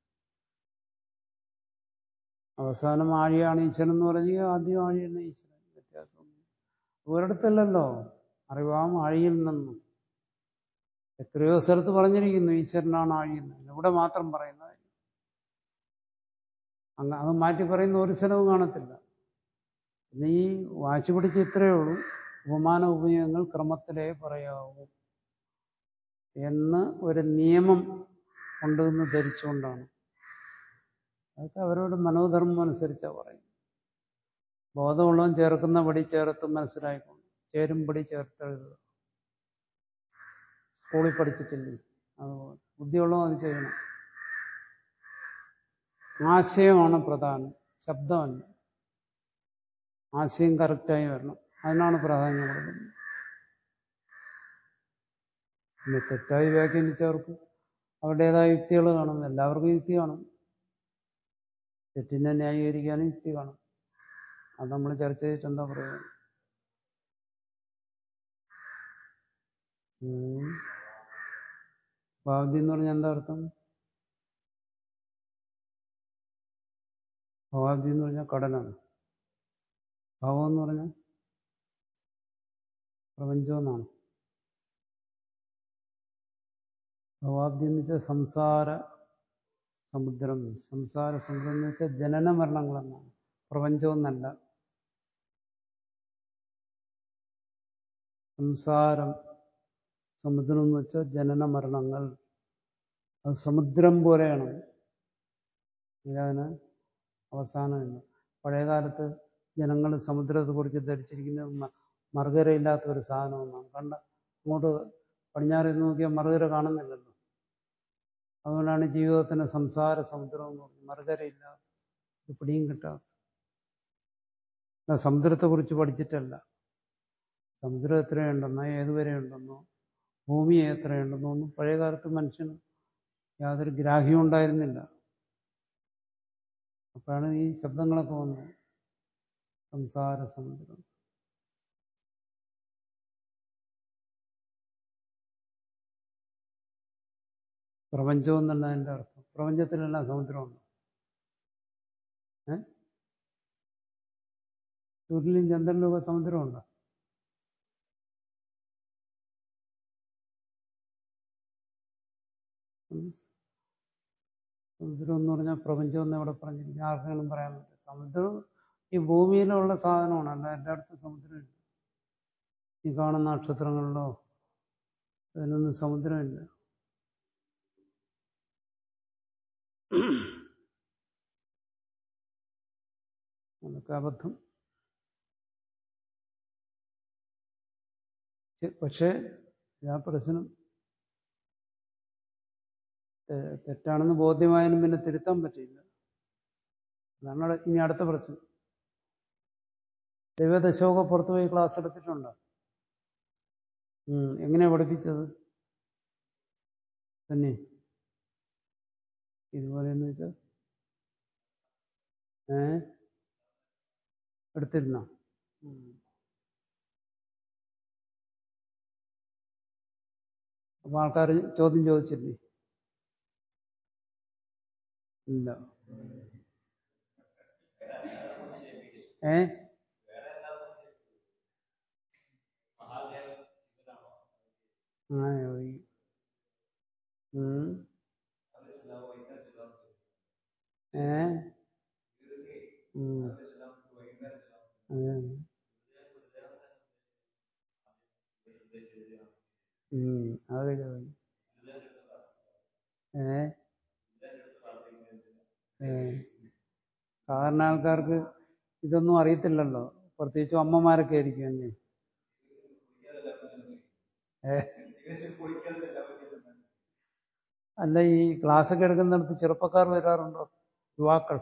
അവസാനം ആഴിയാണ് ഈശ്വരൻ എന്ന് പറഞ്ഞാൽ ആദ്യം ആഴി തന്നെ ഈശ്വരൻ വ്യത്യാസമൊന്നും ഒരിടത്തല്ലല്ലോ അറിവാം ആഴിയിൽ നിന്നും എത്രയോ സ്ഥലത്ത് പറഞ്ഞിരിക്കുന്നു ഈശ്വരനാണ് ആഴിയെന്ന് ഇവിടെ മാത്രം പറയുന്നത് അങ്ങ് അത് മാറ്റി പറയുന്ന ഒരു സ്ഥലവും കാണത്തില്ല നീ വാശി പിടിച്ച് ഇത്രയേ ഉള്ളൂ ഉപമാന ഉപയോഗങ്ങൾ ക്രമത്തിലേ പറയാവൂ എന്ന് ഒരു നിയമം ഉണ്ടെന്ന് ധരിച്ചുകൊണ്ടാണ് അതൊക്കെ അവരോട് മനോധർമ്മം അനുസരിച്ചാണ് പറയും ബോധമുള്ളവൻ ചേർക്കുന്ന പടി ചേർത്ത് മനസ്സിലായിക്കൊണ്ട് ചേരുംപടി ചേർത്തെഴുതുക സ്കൂളിൽ പഠിച്ചിട്ടില്ലേ അതുപോലെ ബുദ്ധിയുള്ളവൻ അത് ചെയ്യണം ആശയമാണ് പ്രധാനം ശബ്ദമല്ല ആശയം കറക്റ്റായി വരണം അതിനാണ് പ്രാധാന്യം കൊടുക്കുന്നത് പിന്നെ തെറ്റായി വ്യാഖ്യാനിച്ചവർക്ക് അവരുടേതായ യുക്തികൾ കാണും എല്ലാവർക്കും യുക്തി കാണും തെറ്റിനെ ന്യായീകരിക്കാനും യുക്തി കാണും അത് നമ്മൾ ചർച്ച ചെയ്തിട്ട് എന്താ പറയുക ഭാവതി എന്ന് പറഞ്ഞാൽ എന്താ അർത്ഥം ഭവാബ്ദി എന്ന് പറഞ്ഞാൽ കടലാണ് ഭാവം എന്ന് പറഞ്ഞാൽ പ്രപഞ്ചം എന്നാണ് ഭവാബ്ദി എന്ന് വെച്ചാൽ സംസാര സമുദ്രം സംസാര സമുദ്രം എന്ന് വെച്ചാൽ ജനന മരണങ്ങളെന്നാണ് പ്രപഞ്ചം എന്നല്ല സംസാരം സമുദ്രം എന്ന് വെച്ചാൽ ജനന മരണങ്ങൾ അത് സമുദ്രം പോലെയാണ് അതിന് അവസാനമില്ല പഴയകാലത്ത് ജനങ്ങൾ സമുദ്രത്തെക്കുറിച്ച് ധരിച്ചിരിക്കുന്നത് മറുകരയില്ലാത്ത ഒരു സാധനമെന്നാണ് കണ്ട അങ്ങോട്ട് പടിഞ്ഞാറ് നോക്കിയാൽ മറുകര കാണുന്നില്ലല്ലോ അതുകൊണ്ടാണ് ജീവിതത്തിന് സംസാര സമുദ്രം എന്ന് പറഞ്ഞത് മറുകരയില്ലാത്ത ഒരു പിടിയും കിട്ടാത്ത സമുദ്രത്തെക്കുറിച്ച് പഠിച്ചിട്ടല്ല സമുദ്രം എത്രയുണ്ടെന്നോ ഏതുവരെ ഉണ്ടെന്നോ ഭൂമി എത്രയുണ്ടെന്നോ ഒന്നും പഴയകാലത്ത് മനുഷ്യന് യാതൊരു ഗ്രാഹ്യവും ഉണ്ടായിരുന്നില്ല അപ്പോഴാണ് ഈ ശബ്ദങ്ങളൊക്കെ വന്നത് സംസാര സമുദ്രം പ്രപഞ്ചം എന്നല്ല അതിൻ്റെ അർത്ഥം പ്രപഞ്ചത്തിലെല്ലാം സമുദ്രമുണ്ട് ഏ സൂര്യനും ചന്ദ്രനും ഒക്കെ സമുദ്രമുണ്ട് സമുദ്രം എന്ന് പറഞ്ഞാൽ പ്രപഞ്ചം എന്ന് ഇവിടെ പറഞ്ഞിരിക്കും ആർക്കെങ്കിലും പറയാൻ പറ്റും സമുദ്രം ഈ ഭൂമിയിലുള്ള സാധനമാണ് അല്ല എല്ലായിടത്തും സമുദ്രമില്ല ഈ കാണുന്ന നക്ഷത്രങ്ങളിലോ അതിനൊന്നും സമുദ്രമില്ല അതൊക്കെ അബദ്ധം പക്ഷേ ആ പ്രശ്നം തെറ്റാണെന്ന് ബോധ്യമായാലും പിന്നെ തിരുത്താൻ പറ്റില്ല അതാണ് ഇനി അടുത്ത പ്രശ്നം ദൈവദശോക പുറത്തുപോയി ക്ലാസ് എടുത്തിട്ടുണ്ടോ എങ്ങനെയാ പഠിപ്പിച്ചത് തന്നെ ഇതുപോലെ എന്ന് വെച്ചാൽ ഏ എടുത്തിരുന്നോ ഉം. അപ്പൊ ആൾക്കാർ ചോദ്യം ചോദിച്ചില്ലേ ഇല്ല ഏ ആ യോഗി ഉം. ഏ ഉം. അതെ ഉം. അതൊക്കെ ചോദിക്കും ഏ ഏ സാധാരണ ആൾക്കാർക്ക് ഇതൊന്നും അറിയത്തില്ലല്ലോ പ്രത്യേകിച്ചും അമ്മമാരൊക്കെ ആയിരിക്കും അല്ലേ ഏ അല്ല ഈ ക്ലാസ് ഒക്കെ എടുക്കുന്നിടത്ത് ചെറുപ്പക്കാർ വരാറുണ്ടോ യുവാക്കൾ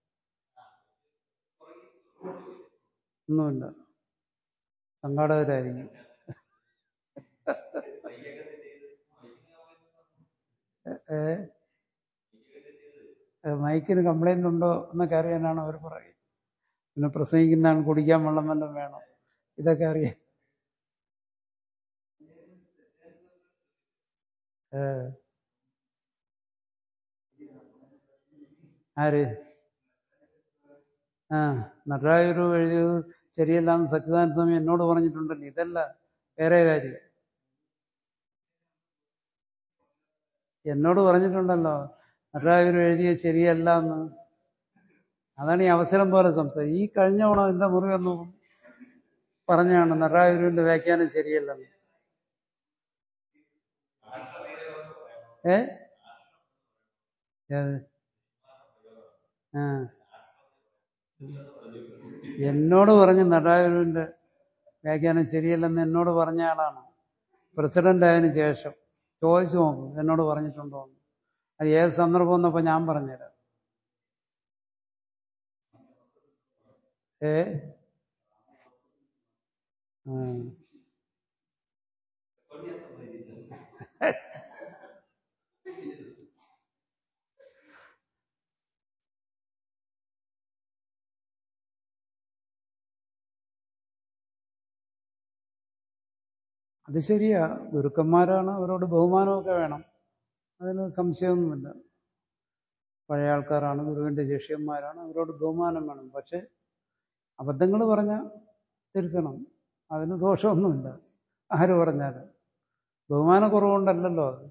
ഒന്നുമില്ല സംഘാടകരായിരിക്കും ഏ ഏ, മൈക്കിന് കംപ്ലൈന്റ് ഉണ്ടോ എന്നൊക്കെ അറിയാനാണ് അവർ പറയുന്നത് പിന്നെ പ്രസംഗിക്കുന്നതാണ് കുടിക്കാൻ വെള്ളം വല്ലതും വേണം ഇതൊക്കെ അറിയാം ഏ. ആര് ആ നടരാജുരു എഴുതിയത് ശരിയല്ലാന്ന് സച്ചിദാനന്ദ സ്വാമി എന്നോട് പറഞ്ഞിട്ടുണ്ടല്ലോ ഇതല്ല വേറെ കാര്യം എന്നോട് പറഞ്ഞിട്ടുണ്ടല്ലോ നടരാജുരു എഴുതിയത് ശരിയല്ല എന്ന് അതാണ് ഈ അവസരം പോലെ സംസാരം ഈ കഴിഞ്ഞ ഓണം എന്റെ മുറി വന്നു പറഞ്ഞാണ് നടരാജുരുവിന്റെ വ്യാഖ്യാനം ശരിയല്ലെന്ന് ഏ ഏത് ആ എന്നോട് പറഞ്ഞ് നടരാജുരുവിന്റെ വ്യാഖ്യാനം ശരിയല്ലെന്ന് എന്നോട് പറഞ്ഞ ആളാണ് പ്രസിഡന്റ് ആയതിനു ശേഷം ചോദിച്ചു നോക്കും എന്നോട് പറഞ്ഞിട്ടുണ്ടോ എന്ന് അത് ഏത് സന്ദർഭം എന്നപ്പോ ഞാൻ പറഞ്ഞുതരാം ഏ ആ. അത് ശരിയാ ഗുരുക്കന്മാരാണ് അവരോട് ബഹുമാനമൊക്കെ വേണം അതിന് സംശയമൊന്നുമില്ല പഴയ ആൾക്കാരാണ് ഗുരുവിന്റെ ശിഷ്യന്മാരാണ് അവരോട് ബഹുമാനം വേണം പക്ഷെ അബദ്ധങ്ങൾ പറഞ്ഞാൽ തിരുത്തണം അതിന് ദോഷമൊന്നുമില്ല ആര് പറഞ്ഞാലും ബഹുമാനക്കുറവുകൊണ്ടല്ലല്ലോ അത്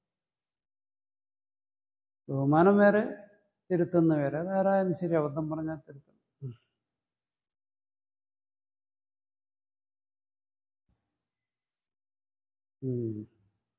ബഹുമാനം വേറെ തിരുത്തുന്ന വേറെ അതാരായാലും ശരി അബദ്ധം പറഞ്ഞാൽ തിരുത്തണം ഉം